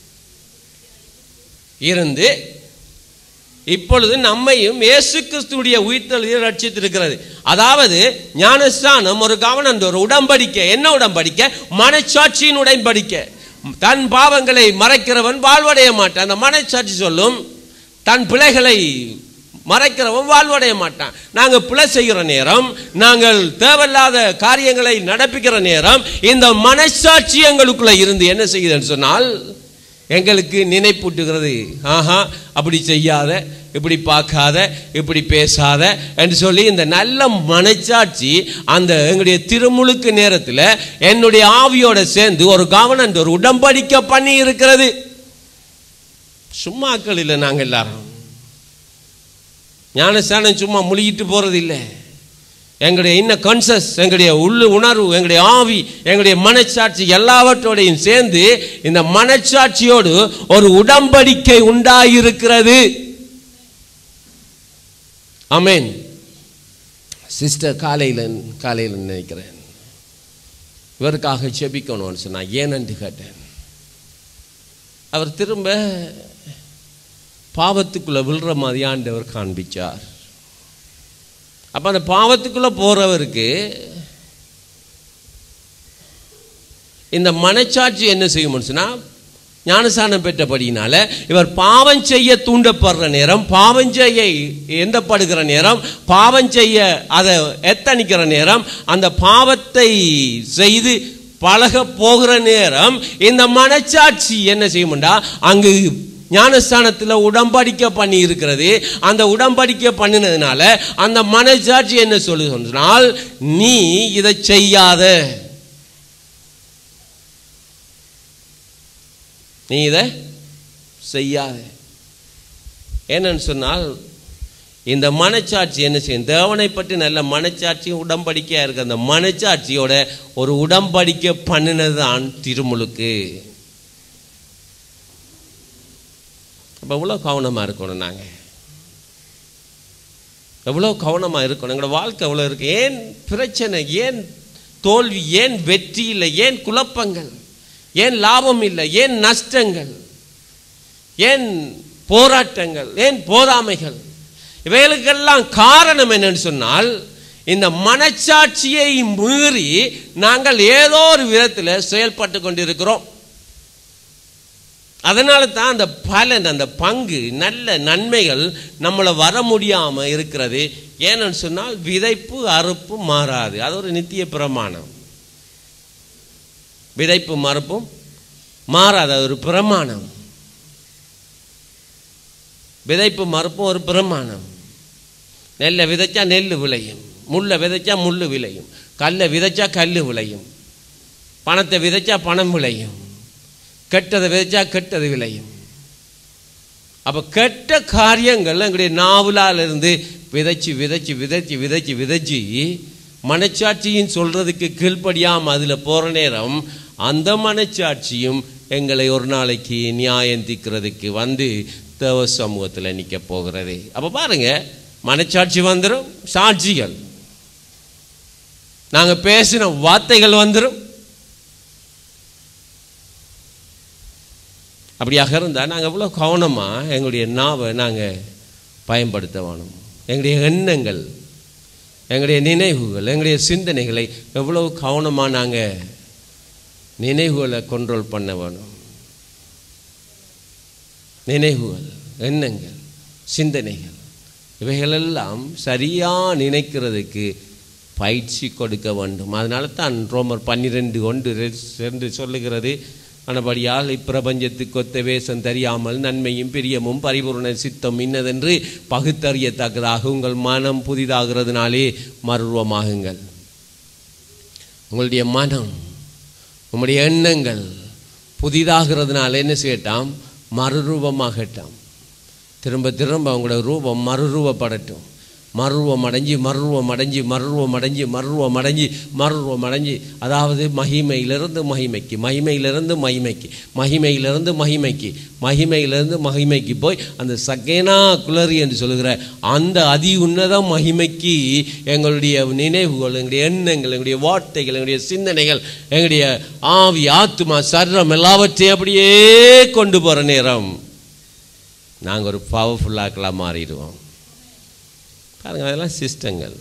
இருந்து இப்பொழுது நம்மையும் இயேசு கிறிஸ்துடைய உயிர்த்தெழுதியை ரட்சித்திருக்கிறது அதாவது ஞானஸ்தானம் ஒரு கவனம் ஒரு உடன்படிக்கை என்ன உடன்படிக்கை மனச்சாட்சியின் உடன்படிக்கை தன் பாவங்களை மறைக்கிறவன் வாழ்வடைய மாட்டான் அந்த மனச்சாட்சி சொல்லும் தன் பிழைகளை மறைக்கிறவன் வாழ்வடைய மாட்டான் நாங்கள் பிழை செய்கிற நேரம் நாங்கள் தேவையில்லாத காரியங்களை நடப்பிக்கிற நேரம் இந்த மனசாட்சி எங்களுக்குள்ள இருந்து என்ன செய்யுதுன்னு சொன்னால் எங்களுக்கு நினைப்பூட்டுகிறது ஆஹா அப்படி செய்யாத இப்படி பார்க்காத இப்படி பேசாத என்று சொல்லி இந்த நல்ல மனச்சாட்சி அந்த எங்களுடைய திருமுழுக்கு நேரத்தில் என்னுடைய ஆவியோட சேர்ந்து ஒரு கவனம் ஒரு உடம்படிக்கை பண்ணி இருக்கிறது சும்மாக்கள் இல்லை நாங்கள் எல்லாரும் ஞானஸ்தானம் சும்மா முழுகிட்டு போறது இல்லை எங்களுடைய இன்ன கன்சஸ் எங்களுடைய உள்ளு உணர்வு எங்களுடைய ஆவி எங்களுடைய மனச்சாட்சி எல்லாவற்றோடையும் சேர்ந்து இந்த மனச்சாட்சியோடு ஒரு உடம்படிக்கை உண்டாயிருக்கிறது அமேன் சிஸ்டர் காலையில் காலையில் நினைக்கிறேன் இவருக்காக செபிக்கணும்னு சொன்னா ஏனென்று கேட்டேன் அவர் திரும்ப பாவத்துக்குள்ள விழுற மாதிரி ஆண்டவர் காண்பிச்சார் அப்ப அந்த பாவத்துக்குள்ள போறவருக்கு இந்த மனச்சாட்சி என்ன செய்யும்னு சொன்னா ஞானசானம் பெற்றபடியினால இவர் பாவம் செய்ய தூண்டப்படுற நேரம் பாவம் செய்ய எந்தப்படுகிற நேரம் பாவம் செய்ய அதை எத்தனிக்கிற நேரம் அந்த பாவத்தை செய்து பழக போகிற நேரம் இந்த மனச்சாட்சி என்ன செய்யும்டா அங்கு ஞானஸ்தானத்தில் உடம்படிக்கை பண்ணி இருக்கிறது அந்த உடம்படிக்கை பண்ணினதுனால அந்த மனச்சாட்சி என்ன சொல்லு சொன்னால் நீ இதை செய்யாத நீ இதை செய்யாத என்னன்னு சொன்னால் இந்த மனச்சாட்சி என்ன செய்யும் தேவனை பற்றி நல்ல மனச்சாட்சி உடம்படிக்கையா இருக்கு அந்த மனச்சாட்சியோட ஒரு உடம்படிக்கை பண்ணினதுதான் திருமுழுக்கு அப்போ எவ்வளோ கவனமாக இருக்கணும் நாங்கள் எவ்வளோ கவனமாக இருக்கணும் எங்களோட வாழ்க்கை எவ்வளோ இருக்கு ஏன் பிரச்சனை ஏன் தோல்வி ஏன் வெற்றி இல்லை ஏன் குழப்பங்கள் ஏன் லாபம் இல்லை ஏன் நஷ்டங்கள் ஏன் போராட்டங்கள் ஏன் போராமைகள் இவைகளுக்கெல்லாம் காரணம் என்னன்னு சொன்னால் இந்த மனச்சாட்சியை மீறி நாங்கள் ஏதோ ஒரு விதத்தில் செயல்பட்டு கொண்டிருக்கிறோம் அதனால தான் அந்த பலன் அந்த பங்கு நல்ல நன்மைகள் நம்மளை வர முடியாம இருக்கிறது ஏன்னு சொன்னால் விதைப்பு அறுப்பு மாறாது அது ஒரு நித்திய பிரமாணம் விதைப்பு மறுப்பும் மாறாது அது ஒரு பிரமாணம் விதைப்பு மறுப்பும் ஒரு பிரமாணம் நெல்லை விதைச்சா நெல் விளையும் முள்ளை விதைச்சா முள்ளு விளையும் கல்லை விதைச்சா கல் விளையும் பணத்தை விதைச்சா பணம் விளையும் கெட்டதை விதைச்சா கெட்டது விளையும் அப்போ கெட்ட காரியங்கள் எங்களுடைய நாவலால் இருந்து விதைச்சு விதைச்சு விதைச்சு விதைச்சு விதைச்சு மனச்சாட்சியின் சொல்றதுக்கு கீழ்ப்படியாம அதில் போகிற நேரம் அந்த மனச்சாட்சியும் எங்களை ஒரு நாளைக்கு நியாயம் தீர்க்கிறதுக்கு வந்து தேவ சமூகத்தில் நிற்க போகிறது அப்போ பாருங்க மனச்சாட்சி வந்துடும் சாட்சிகள் நாங்கள் பேசின வார்த்தைகள் வந்துடும் அப்படியாக இருந்தால் நாங்கள் எவ்வளோ கவனமாக எங்களுடைய நாவை நாங்கள் பயன்படுத்த வேணும் எங்களுடைய எண்ணங்கள் எங்களுடைய நினைவுகள் எங்களுடைய சிந்தனைகளை எவ்வளவு கவனமாக நாங்கள் நினைவுகளை கண்ட்ரோல் பண்ண வேணும் நினைவுகள் எண்ணங்கள் சிந்தனைகள் இவைகளெல்லாம் சரியாக நினைக்கிறதுக்கு பயிற்சி கொடுக்க வேண்டும் அதனால தான் ரோமர் பன்னிரெண்டு ஒன்று என்று சொல்லுகிறது ஆனபடியால் இப்பிரபஞ்சத்துக்கு ஒத்த வேஷம் தெரியாமல் நன்மையும் பிரியமும் பரிபூர்ண சித்தம் இன்னதென்று பகுத்தறியத்தக்கதாக உங்கள் மனம் புதிதாகிறதுனாலே மருவமாகுங்கள் உங்களுடைய மனம் உங்களுடைய எண்ணங்கள் புதிதாகிறதுனால என்ன செய்யட்டாம் மறுரூபமாகட்டாம் திரும்ப திரும்ப அவங்களோட ரூபம் மறுரூபப்படட்டும் மருவம் அடைஞ்சு மருவம் அடைஞ்சு மருவம் அடைஞ்சு மருவம் அடைஞ்சு மருவம் அடைஞ்சு அதாவது மகிமையிலிருந்து மகிமைக்கு மகிமையிலிருந்து மகிமைக்கு மகிமையிலிருந்து மகிமைக்கு மகிமையிலிருந்து மகிமைக்கு போய் அந்த சகேனா குளறி என்று சொல்லுகிற அந்த அதி உன்னத மகிமைக்கு எங்களுடைய நினைவுகள் எங்களுடைய எண்ணங்கள் எங்களுடைய வார்த்தைகள் எங்களுடைய சிந்தனைகள் எங்களுடைய ஆவி ஆத்மா சர்ரம் எல்லாவற்றையும் அப்படியே கொண்டு போகிற நேரம் நாங்கள் ஒரு பவர்ஃபுல்லாக்களாக மாறிடுவோம் பாருங்க அதெல்லாம் சிஸ்டங்கள்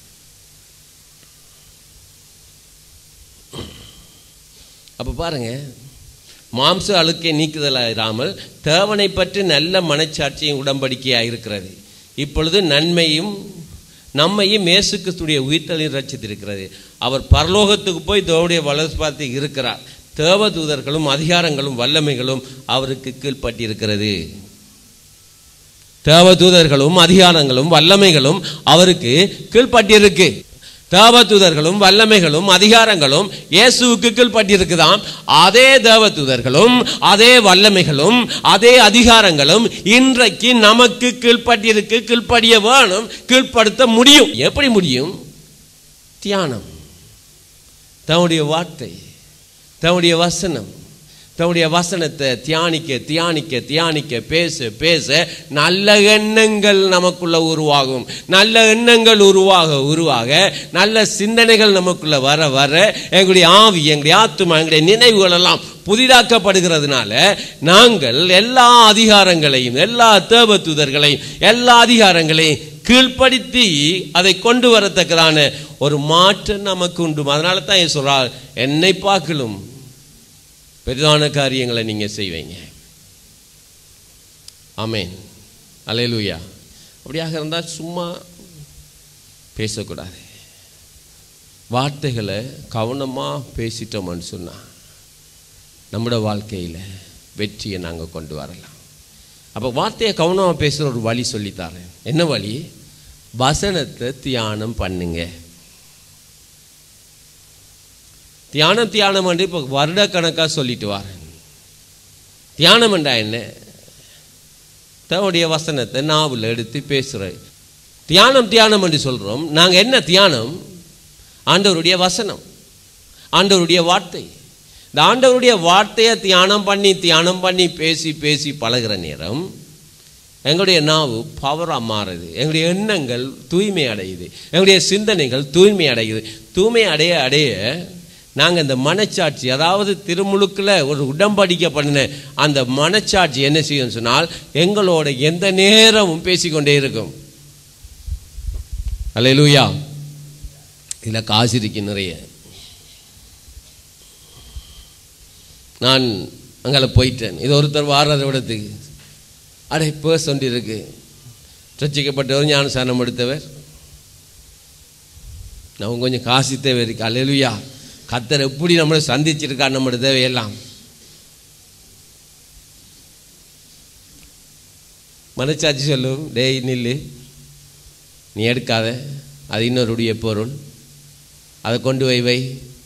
அப்போ பாருங்க மாம்ச அழுக்கை நீக்குதலாயிராமல் தேவனை பற்றி நல்ல மனச்சாட்சியும் உடன்படிக்கையாக இருக்கிறது இப்பொழுது நன்மையும் நம்மையும் இயேசு கிறிஸ்துடைய உயிர்த்தலையும் ரச்சித்திருக்கிறது அவர் பரலோகத்துக்கு போய் தேவனுடைய வலது பார்த்து இருக்கிறார் தேவதூதர்களும் அதிகாரங்களும் வல்லமைகளும் அவருக்கு கீழ்ப்பட்டிருக்கிறது தேவதூதர்களும் அதிகாரங்களும் வல்லமைகளும் அவருக்கு கீழ்ப்பட்டிருக்கு தேவதூதர்களும் வல்லமைகளும் அதிகாரங்களும் இயேசுவுக்கு கீழ்ப்பட்டிருக்குதாம் அதே தேவதூதர்களும் அதே வல்லமைகளும் அதே அதிகாரங்களும் இன்றைக்கு நமக்கு கீழ்ப்பட்டிருக்கு கீழ்ப்படிய வேணும் கீழ்ப்படுத்த முடியும் எப்படி முடியும் தியானம் தன்னுடைய வார்த்தை தன்னுடைய வசனம் தன்னுடைய வசனத்தை தியானிக்க தியானிக்க தியானிக்க பேச பேச நல்ல எண்ணங்கள் நமக்குள்ள உருவாகும் நல்ல எண்ணங்கள் உருவாக உருவாக நல்ல சிந்தனைகள் நமக்குள்ள வர வர எங்களுடைய ஆவி எங்களுடைய ஆத்துமா எங்களுடைய நினைவுகள் எல்லாம் புதிதாக்கப்படுகிறதுனால நாங்கள் எல்லா அதிகாரங்களையும் எல்லா தேவதூதர்களையும் எல்லா அதிகாரங்களையும் கீழ்ப்படுத்தி அதை கொண்டு வரத்தக்கதான ஒரு மாற்றம் நமக்கு உண்டு அதனால தான் சொல்றார் என்னை பார்க்கலும் பெரிதான காரியங்களை நீங்கள் செய்வீங்க ஆமேன் அலையலூயா அப்படியாக இருந்தால் சும்மா பேசக்கூடாது வார்த்தைகளை கவனமாக பேசிட்டோம்னு சொன்னால் நம்மளோட வாழ்க்கையில் வெற்றியை நாங்கள் கொண்டு வரலாம் அப்போ வார்த்தையை கவனமாக பேசுகிற ஒரு வழி சொல்லித்தாரேன் என்ன வழி வசனத்தை தியானம் பண்ணுங்க தியானம் தியானம் என்று இப்போ வருடக்கணக்காக சொல்லிட்டு வரேன் தியானம் என்றா என்ன தன்னுடைய வசனத்தை நாவில் எடுத்து பேசுகிறேன் தியானம் தியானம் என்று சொல்கிறோம் நாங்கள் என்ன தியானம் ஆண்டவருடைய வசனம் ஆண்டவருடைய வார்த்தை இந்த ஆண்டவருடைய வார்த்தையை தியானம் பண்ணி தியானம் பண்ணி பேசி பேசி பழகிற நேரம் எங்களுடைய நாவு பவராக மாறுது எங்களுடைய எண்ணங்கள் தூய்மை அடையுது எங்களுடைய சிந்தனைகள் தூய்மை அடையுது தூய்மை அடைய அடைய நாங்கள் இந்த மனச்சாட்சி அதாவது திருமுழுக்கில் ஒரு உடம்படிக்கை பண்ணின அந்த மனச்சாட்சி என்ன செய்யும் சொன்னால் எங்களோட எந்த நேரமும் பேசிக்கொண்டே இருக்கும் அல்லேலூயா இதில் காசு இருக்கு நிறைய நான் அங்கே போயிட்டேன் இது ஒருத்தர் வாரத விடத்துக்கு அடே பேர் இருக்கு ரசிக்கப்பட்டவர் ஞானசானம் எடுத்தவர் நான் கொஞ்சம் காசு தேவை இருக்கு அல்லேலுயா கத்தர் எப்படி நம்மளை சந்திச்சிருக்கா நம்மளோட தேவையெல்லாம் மனச்சாட்சி சொல்லும் டேய் நில்லு நீ எடுக்காத அது இன்னொருடைய பொருள் அதை கொண்டு வை வை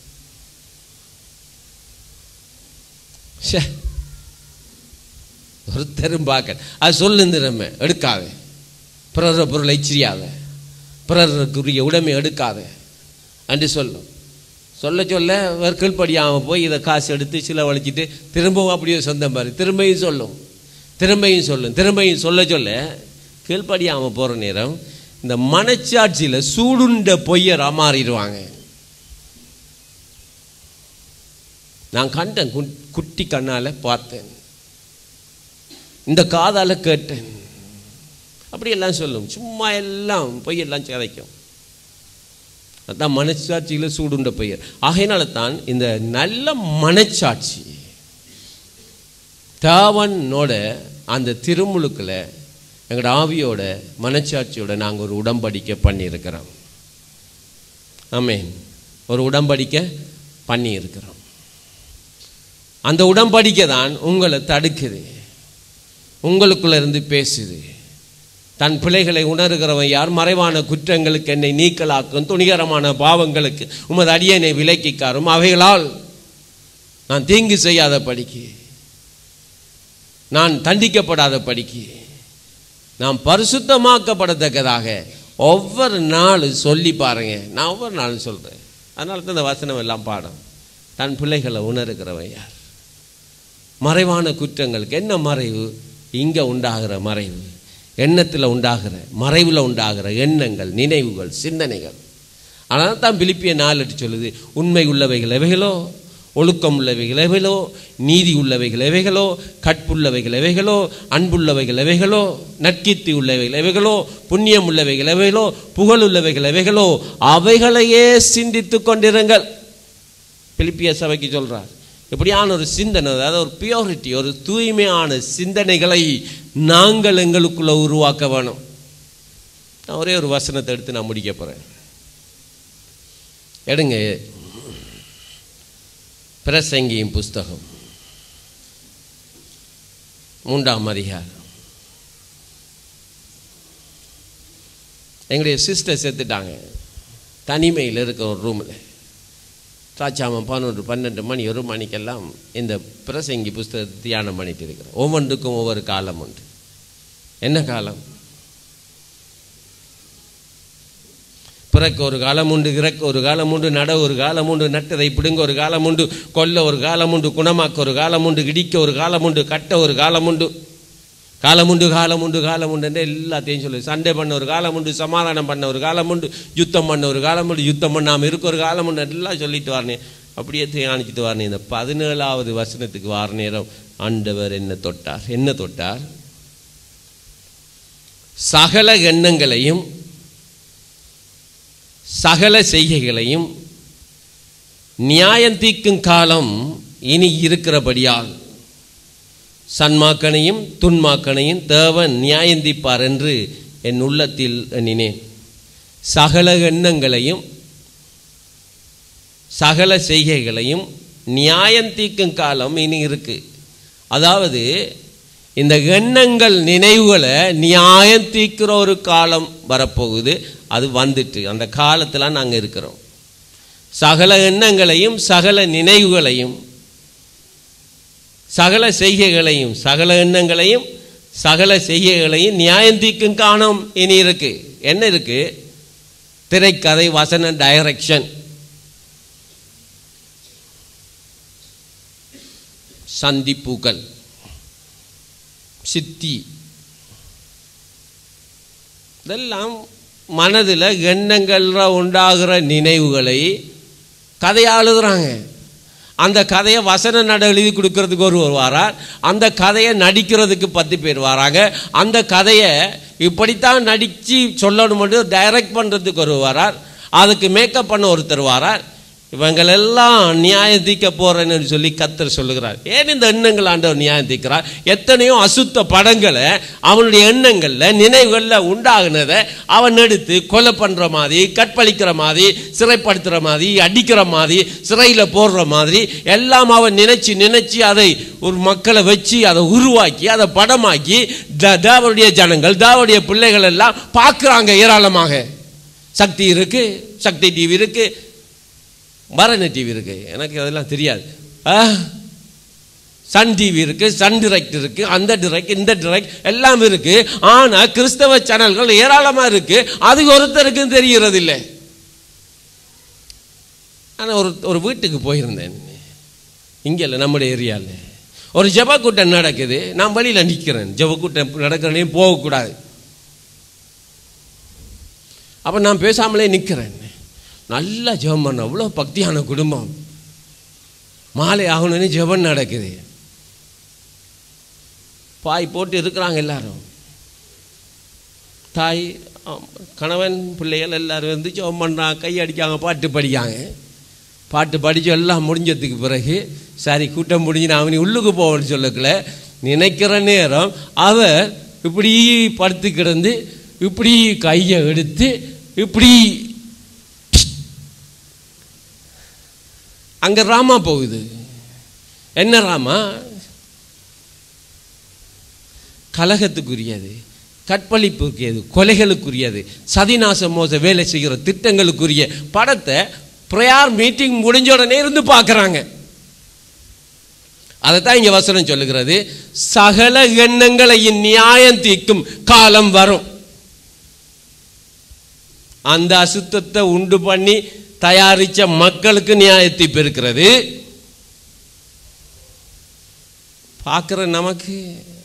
ஷே ஒருத்தரும் பார்க்க அது சொல்லுந்து நம்ம எடுக்காத பிறர் பொருளை செய்யாத பிறருக்குரிய உடைமை எடுக்காத என்று சொல்லும் சொல்ல சொல்ல வேறு கீழ்ப்படியாமல் போய் இதை காசு எடுத்து சில வலிச்சிட்டு திரும்பவும் அப்படியே சொந்தம் பாரு திரும்பியும் சொல்லும் திரும்பியும் சொல்லும் திரும்பியும் சொல்ல சொல்ல கீழ்ப்படியாமல் போகிற நேரம் இந்த மனச்சாட்சியில் சூடுண்ட பொய்யரா மாறிடுவாங்க நான் கண்டேன் கு- குட்டி கண்ணால் பார்த்தேன் இந்த காதால கேட்டேன் அப்படியெல்லாம் சொல்லும் சும்மா எல்லாம் பொய்யெல்லாம் சிதைக்கும் அதான் மனச்சாட்சியில் சூடுண்ட பெயர் ஆகையினால தான் இந்த நல்ல மனச்சாட்சி தேவனோட அந்த திருமுழுக்கில் எங்களோட ஆவியோட மனச்சாட்சியோட நாங்கள் ஒரு உடம்படிக்கை பண்ணியிருக்கிறோம் ஆமென் ஒரு உடம்படிக்கை பண்ணியிருக்கிறோம் அந்த உடம்படிக்கை தான் உங்களை தடுக்குது உங்களுக்குள்ள இருந்து பேசுது தன் பிள்ளைகளை உணர்கிறவன் யார் மறைவான குற்றங்களுக்கு என்னை நீக்கலாக்கும் துணிகரமான பாவங்களுக்கு உமது அடியனை விலக்கிக்காரும் அவைகளால் நான் தீங்கு செய்யாத படிக்கு நான் தண்டிக்கப்படாத படிக்கு நான் பரிசுத்தமாக்கப்படத்தக்கதாக ஒவ்வொரு நாள் சொல்லி பாருங்க நான் ஒவ்வொரு நாளும் சொல்கிறேன் அதனால தான் இந்த வசனம் எல்லாம் பாடம் தன் பிள்ளைகளை உணர்கிறவன் யார் மறைவான குற்றங்களுக்கு என்ன மறைவு இங்கே உண்டாகிற மறைவு எண்ணத்தில் உண்டாகிற மறைவில் உண்டாகிற எண்ணங்கள் நினைவுகள் சிந்தனைகள் அதனால தான் பிலிப்பிய நாலு சொல்லுது உண்மை உள்ளவைகள் எவைகளோ ஒழுக்கம் உள்ளவைகள் எவைகளோ நீதி உள்ளவைகள் எவைகளோ கற்புள்ளவைகள் எவைகளோ அன்புள்ளவைகள் எவைகளோ நற்கீர்த்தி உள்ளவைகள் எவைகளோ புண்ணியம் உள்ளவைகள் எவைகளோ புகழ் உள்ளவைகள் எவைகளோ அவைகளையே சிந்தித்து கொண்டிருங்கள் பிலிப்பிய சபைக்கு சொல்றார் இப்படியான ஒரு சிந்தனை அதாவது ஒரு பியூரிட்டி ஒரு தூய்மையான சிந்தனைகளை நாங்கள் எங்களுக்குள்ள உருவாக்க வேணும் நான் ஒரே ஒரு வசனத்தை எடுத்து நான் முடிக்க போறேன் எடுங்க பிரசங்கியின் புஸ்தகம் மூன்றாம் அதிகாரம் எங்களுடைய சிஸ்டர் செத்துட்டாங்க தனிமையில் இருக்க ஒரு ரூமில் சாச்சாமம் பதினொன்று பன்னெண்டு மணி ஒரு மணிக்கெல்லாம் இந்த பிரசங்கி புஸ்தகத்தை தியானம் பண்ணிட்டு இருக்கிறேன் ஒவ்வொன்றுக்கும் ஒவ்வொரு காலம் உண்டு என்ன காலம் பிறக்க ஒரு காலம் உண்டு இறக்க ஒரு காலம் உண்டு நட ஒரு காலம் உண்டு நட்டதை பிடுங்க ஒரு காலம் உண்டு கொல்ல ஒரு காலம் உண்டு குணமாக்க ஒரு காலம் உண்டு இடிக்க ஒரு காலம் உண்டு கட்ட ஒரு காலம் உண்டு காலம் உண்டு காலம் உண்டு காலம் உண்டு எல்லாத்தையும் சொல்லு சண்டை பண்ண ஒரு காலம் உண்டு சமாதானம் பண்ண ஒரு காலம் உண்டு யுத்தம் பண்ண ஒரு காலம் உண்டு யுத்தம் பண்ணாமல் இருக்க ஒரு காலம் உண்டு எல்லாம் சொல்லிட்டு வரனேன் அப்படியே தியானிச்சுட்டு வரனேன் இந்த பதினேழாவது வசனத்துக்கு வார நேரம் ஆண்டவர் என்ன தொட்டார் என்ன தொட்டார் சகல எண்ணங்களையும் சகல செய்கைகளையும் நியாயம் தீர்க்கும் காலம் இனி இருக்கிறபடியால் சன்மாக்கனையும் துன்மாக்கனையும் தேவன் நியாயந்திப்பார் என்று என் உள்ளத்தில் எண்ணினேன் சகல எண்ணங்களையும் சகல செய்கைகளையும் நியாயம் தீர்க்கும் காலம் இனி இருக்கு அதாவது இந்த எண்ணங்கள் நினைவுகளை நியாயம் தீர்க்கிற ஒரு காலம் வரப்போகுது அது வந்துட்டு அந்த காலத்தில் நாங்கள் இருக்கிறோம் சகல எண்ணங்களையும் சகல நினைவுகளையும் சகல செய்கைகளையும் சகல எண்ணங்களையும் சகல செய்கைகளையும் நியாயம் தீர்க்கும் காணம் இனி இருக்கு என்ன இருக்கு திரைக்கதை வசன டைரக்ஷன் சந்திப்புகள் சித்தி இதெல்லாம் மனதில் எண்ணங்கள்ல உண்டாகிற நினைவுகளை கதையா எழுதுறாங்க அந்த கதையை வசன நட எழுதி கொடுக்கறதுக்கு ஒரு வாரார் அந்த கதையை நடிக்கிறதுக்கு பத்து பேர் வராங்க அந்த கதையை இப்படித்தான் நடித்து சொல்லணும் டைரக்ட் பண்ணுறதுக்கு ஒரு வரார் அதுக்கு மேக்கப் பண்ண ஒருத்தர் வரார் இவங்களெல்லாம் நியாயம் தீர்க்க போறேன்னு சொல்லி கத்தர் சொல்லுகிறார் ஏன் இந்த எண்ணங்கள் ஆண்டவர் நியாயம் தீர்க்கிறார் எத்தனையோ அசுத்த படங்களை அவனுடைய எண்ணங்கள்ல நினைவுகள்ல உண்டாகுனதை அவன் எடுத்து கொலை பண்ற மாதிரி கற்பழிக்கிற மாதிரி சிறைப்படுத்துற மாதிரி அடிக்கிற மாதிரி சிறையில போடுற மாதிரி எல்லாம் அவன் நினைச்சு நினைச்சு அதை ஒரு மக்களை வச்சு அதை உருவாக்கி அதை படமாக்கி த- தேவனுடைய ஜனங்கள் தேவனுடைய பிள்ளைகள் எல்லாம் பார்க்குறாங்க ஏராளமாக சக்தி இருக்கு சக்தி டிவி இருக்கு பரணி டிவி இருக்கு எனக்கு அதெல்லாம் தெரியாது ஆ சன் டிவி இருக்கு சன் டிரெக்ட் இருக்கு அந்த டிரெக்ட் இந்த டிரெக்ட் எல்லாம் இருக்கு ஆனா கிறிஸ்தவ சேனல்கள் ஏராளமா இருக்கு அது ஒருத்தருக்கும் தெரிகிறது இல்லை ஆனால் ஒரு ஒரு வீட்டுக்கு போயிருந்தேன் இங்கே இல்லை நம்முடைய ஏரியாவில் ஒரு ஜப கூட்டம் நடக்குது நான் வழியில் நிற்கிறேன் ஜப கூட்டம் நடக்கிறனே போகக்கூடாது அப்போ நான் பேசாமலே நிற்கிறேன் நல்லா ஜெபம் பண்ண அவ்வளோ பக்தியான குடும்பம் மாலை ஆகணும்னு ஜெபம் நடக்குது பாய் போட்டு இருக்கிறாங்க எல்லாரும் தாய் ஆம், கணவன் பிள்ளைகள் எல்லாரும் வந்து ஜெபம் பண்ணுறாங்க கை அடிக்காங்க பாட்டு படிக்காங்க பாட்டு படித்து எல்லாம் முடிஞ்சதுக்கு பிறகு சரி கூட்டம் முடிஞ்சு நான் அவனி உள்ளுக்கு போவேன்னு சொல்லக்கல நினைக்கிற நேரம் அவர் இப்படி படுத்து கிடந்து இப்படி கையை எடுத்து இப்படி அங்க ராமா போகுது என்ன ராமா கலகத்துக்குரியது கற்பழிப்புக்குரியது கொலைகளுக்குரியது சதிநாச மோச வேலை செய்கிற திட்டங்களுக்குரிய படத்தை ப்ரேயர் மீட்டிங் முடிஞ்ச உடனே இருந்து பார்க்குறாங்க அதைத்தான் இங்க வசனம் சொல்லுகிறது சகல எண்ணங்களையும் நியாயம் தீர்க்கும் காலம் வரும் அந்த அசுத்தத்தை உண்டு பண்ணி தயாரிச்ச மக்களுக்கு நியாயத்தீர்ப்பு இருக்கிறது பார்க்குற நமக்கு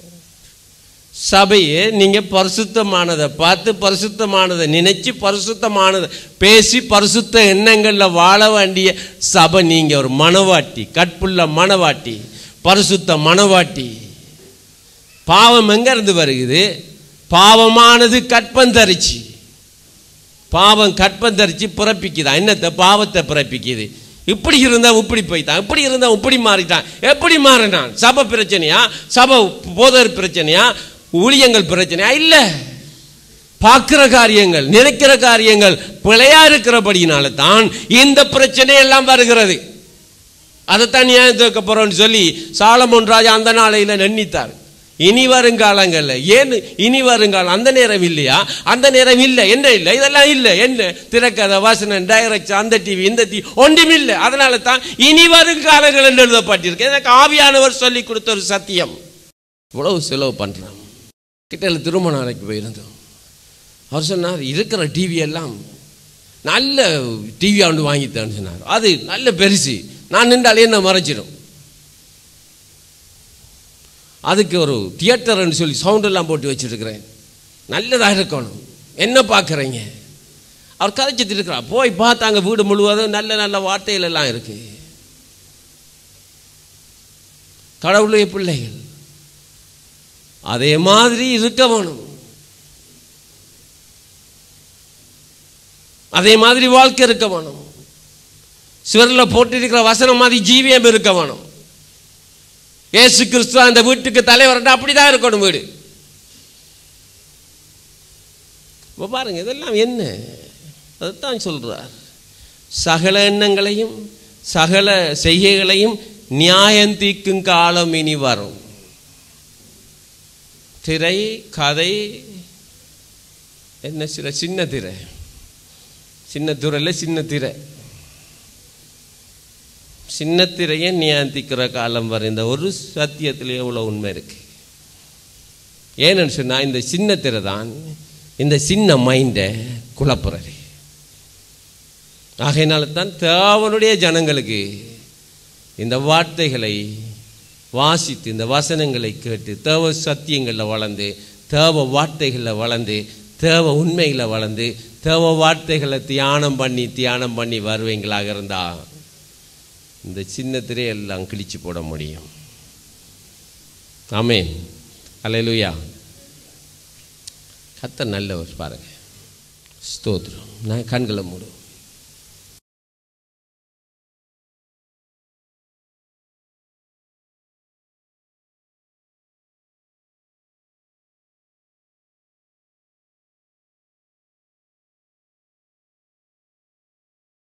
சபையை நீங்க பரிசுத்தமானதை பார்த்து பரிசுத்தமானதை நினைச்சு பரிசுத்தமானதை பேசி பரிசுத்த எண்ணங்கள்ல வாழ வேண்டிய சபை நீங்க ஒரு மனவாட்டி கற்புள்ள மனவாட்டி பரிசுத்த மனவாட்டி பாவம் எங்க இருந்து வருகிறது பாவமானது கற்பந்தரிச்சு பாவம் கற்பந்தரிச்சு பிறப்பிக்குதா என்னத்தை பாவத்தை பிறப்பிக்குது இப்படி இருந்தா இப்படி போய்த்தான் இப்படி இருந்தா இப்படி மாறிட்டான் எப்படி மாறினான் சபை பிரச்சனையா சபை போதர் பிரச்சனையா ஊழியங்கள் பிரச்சனையா இல்ல பார்க்கிற காரியங்கள் நினைக்கிற காரியங்கள் பிழையா இருக்கிறபடியினால தான் இந்த பிரச்சனை எல்லாம் வருகிறது அதைத்தான் நியாயம் தீர்க்க போறோம்னு சொல்லி சாலமோன் ராஜா அந்த நாளையில நன்னித்தார் இனி வருங்காலங்கள்ல ஏன் இனி வருங்காலம் அந்த நேரம் இல்லையா அந்த நேரம் இல்லை என்ன இல்லை இதெல்லாம் இல்லை என்ன திரைக்கதை வாசனம் டைரக்ட் அந்த டிவி இந்த டிவி ஒன்றும் இல்லை அதனால தான் இனி வருங்காலங்கள் என்று எழுதப்பட்டிருக்கு எனக்கு ஆவியானவர் சொல்லி கொடுத்த ஒரு சத்தியம் இவ்வளவு செலவு பண்றோம் கிட்டல திருமண நாளைக்கு போயிருந்தோம் அவர் சொன்னார் இருக்கிற டிவி எல்லாம் நல்ல டிவி ஆண்டு வாங்கித்தேன்னு சொன்னார் அது நல்ல பெருசு நான் நின்றாலே என்ன மறைச்சிடும் அதுக்கு ஒரு தியேட்டர்னு சொல்லி சவுண்ட் எல்லாம் போட்டு வச்சிருக்கிறேன் நல்லதாக இருக்கணும் என்ன பார்க்குறீங்க அவர் கதைச்சிட்டு இருக்கிறார் போய் பார்த்தாங்க வீடு முழுவதும் நல்ல நல்ல வார்த்தைகள் எல்லாம் இருக்கு கடவுளுடைய பிள்ளைகள் அதே மாதிரி இருக்க வேணும் அதே மாதிரி வாழ்க்கை இருக்க வேணும் சுவரில் போட்டிருக்கிற வசனம் மாதிரி ஜீவியம் இருக்க வேணும் ஏசு கிறிஸ்து அந்த வீட்டுக்கு தலைவர்னா அப்படிதான் இருக்கணும் வீடு இப்போ பாருங்க இதெல்லாம் என்ன அதைத்தான் சொல்றார் சகல எண்ணங்களையும் சகல செய்கைகளையும் நியாயம் தீர்க்கும் காலம் இனி வரும் திரை கதை என்ன சிற சின்ன திரை சின்ன துறையில் சின்ன திரை சின்ன திரையை நியாந்திக்கிற காலம் வரை இந்த ஒரு சத்தியத்தில் எவ்வளோ உண்மை இருக்கு ஏன்னு சொன்னால் இந்த சின்ன திரை தான் இந்த சின்ன மைண்டை குழப்புறது ஆகையினால தான் தேவனுடைய ஜனங்களுக்கு இந்த வார்த்தைகளை வாசித்து இந்த வசனங்களை கேட்டு தேவ சத்தியங்களில் வளர்ந்து தேவ வார்த்தைகளில் வளர்ந்து தேவ உண்மைகளை வளர்ந்து தேவ வார்த்தைகளை தியானம் பண்ணி தியானம் பண்ணி வருவீங்களாக இருந்தால் இந்த சின்ன திரையெல்லாம் கிழிச்சு போட முடியும் ஆமேன் அல்லேலூயா கத்த நல்லவர் பாருங்க ஸ்தோத்திரம் நான் கண்களை மூடும்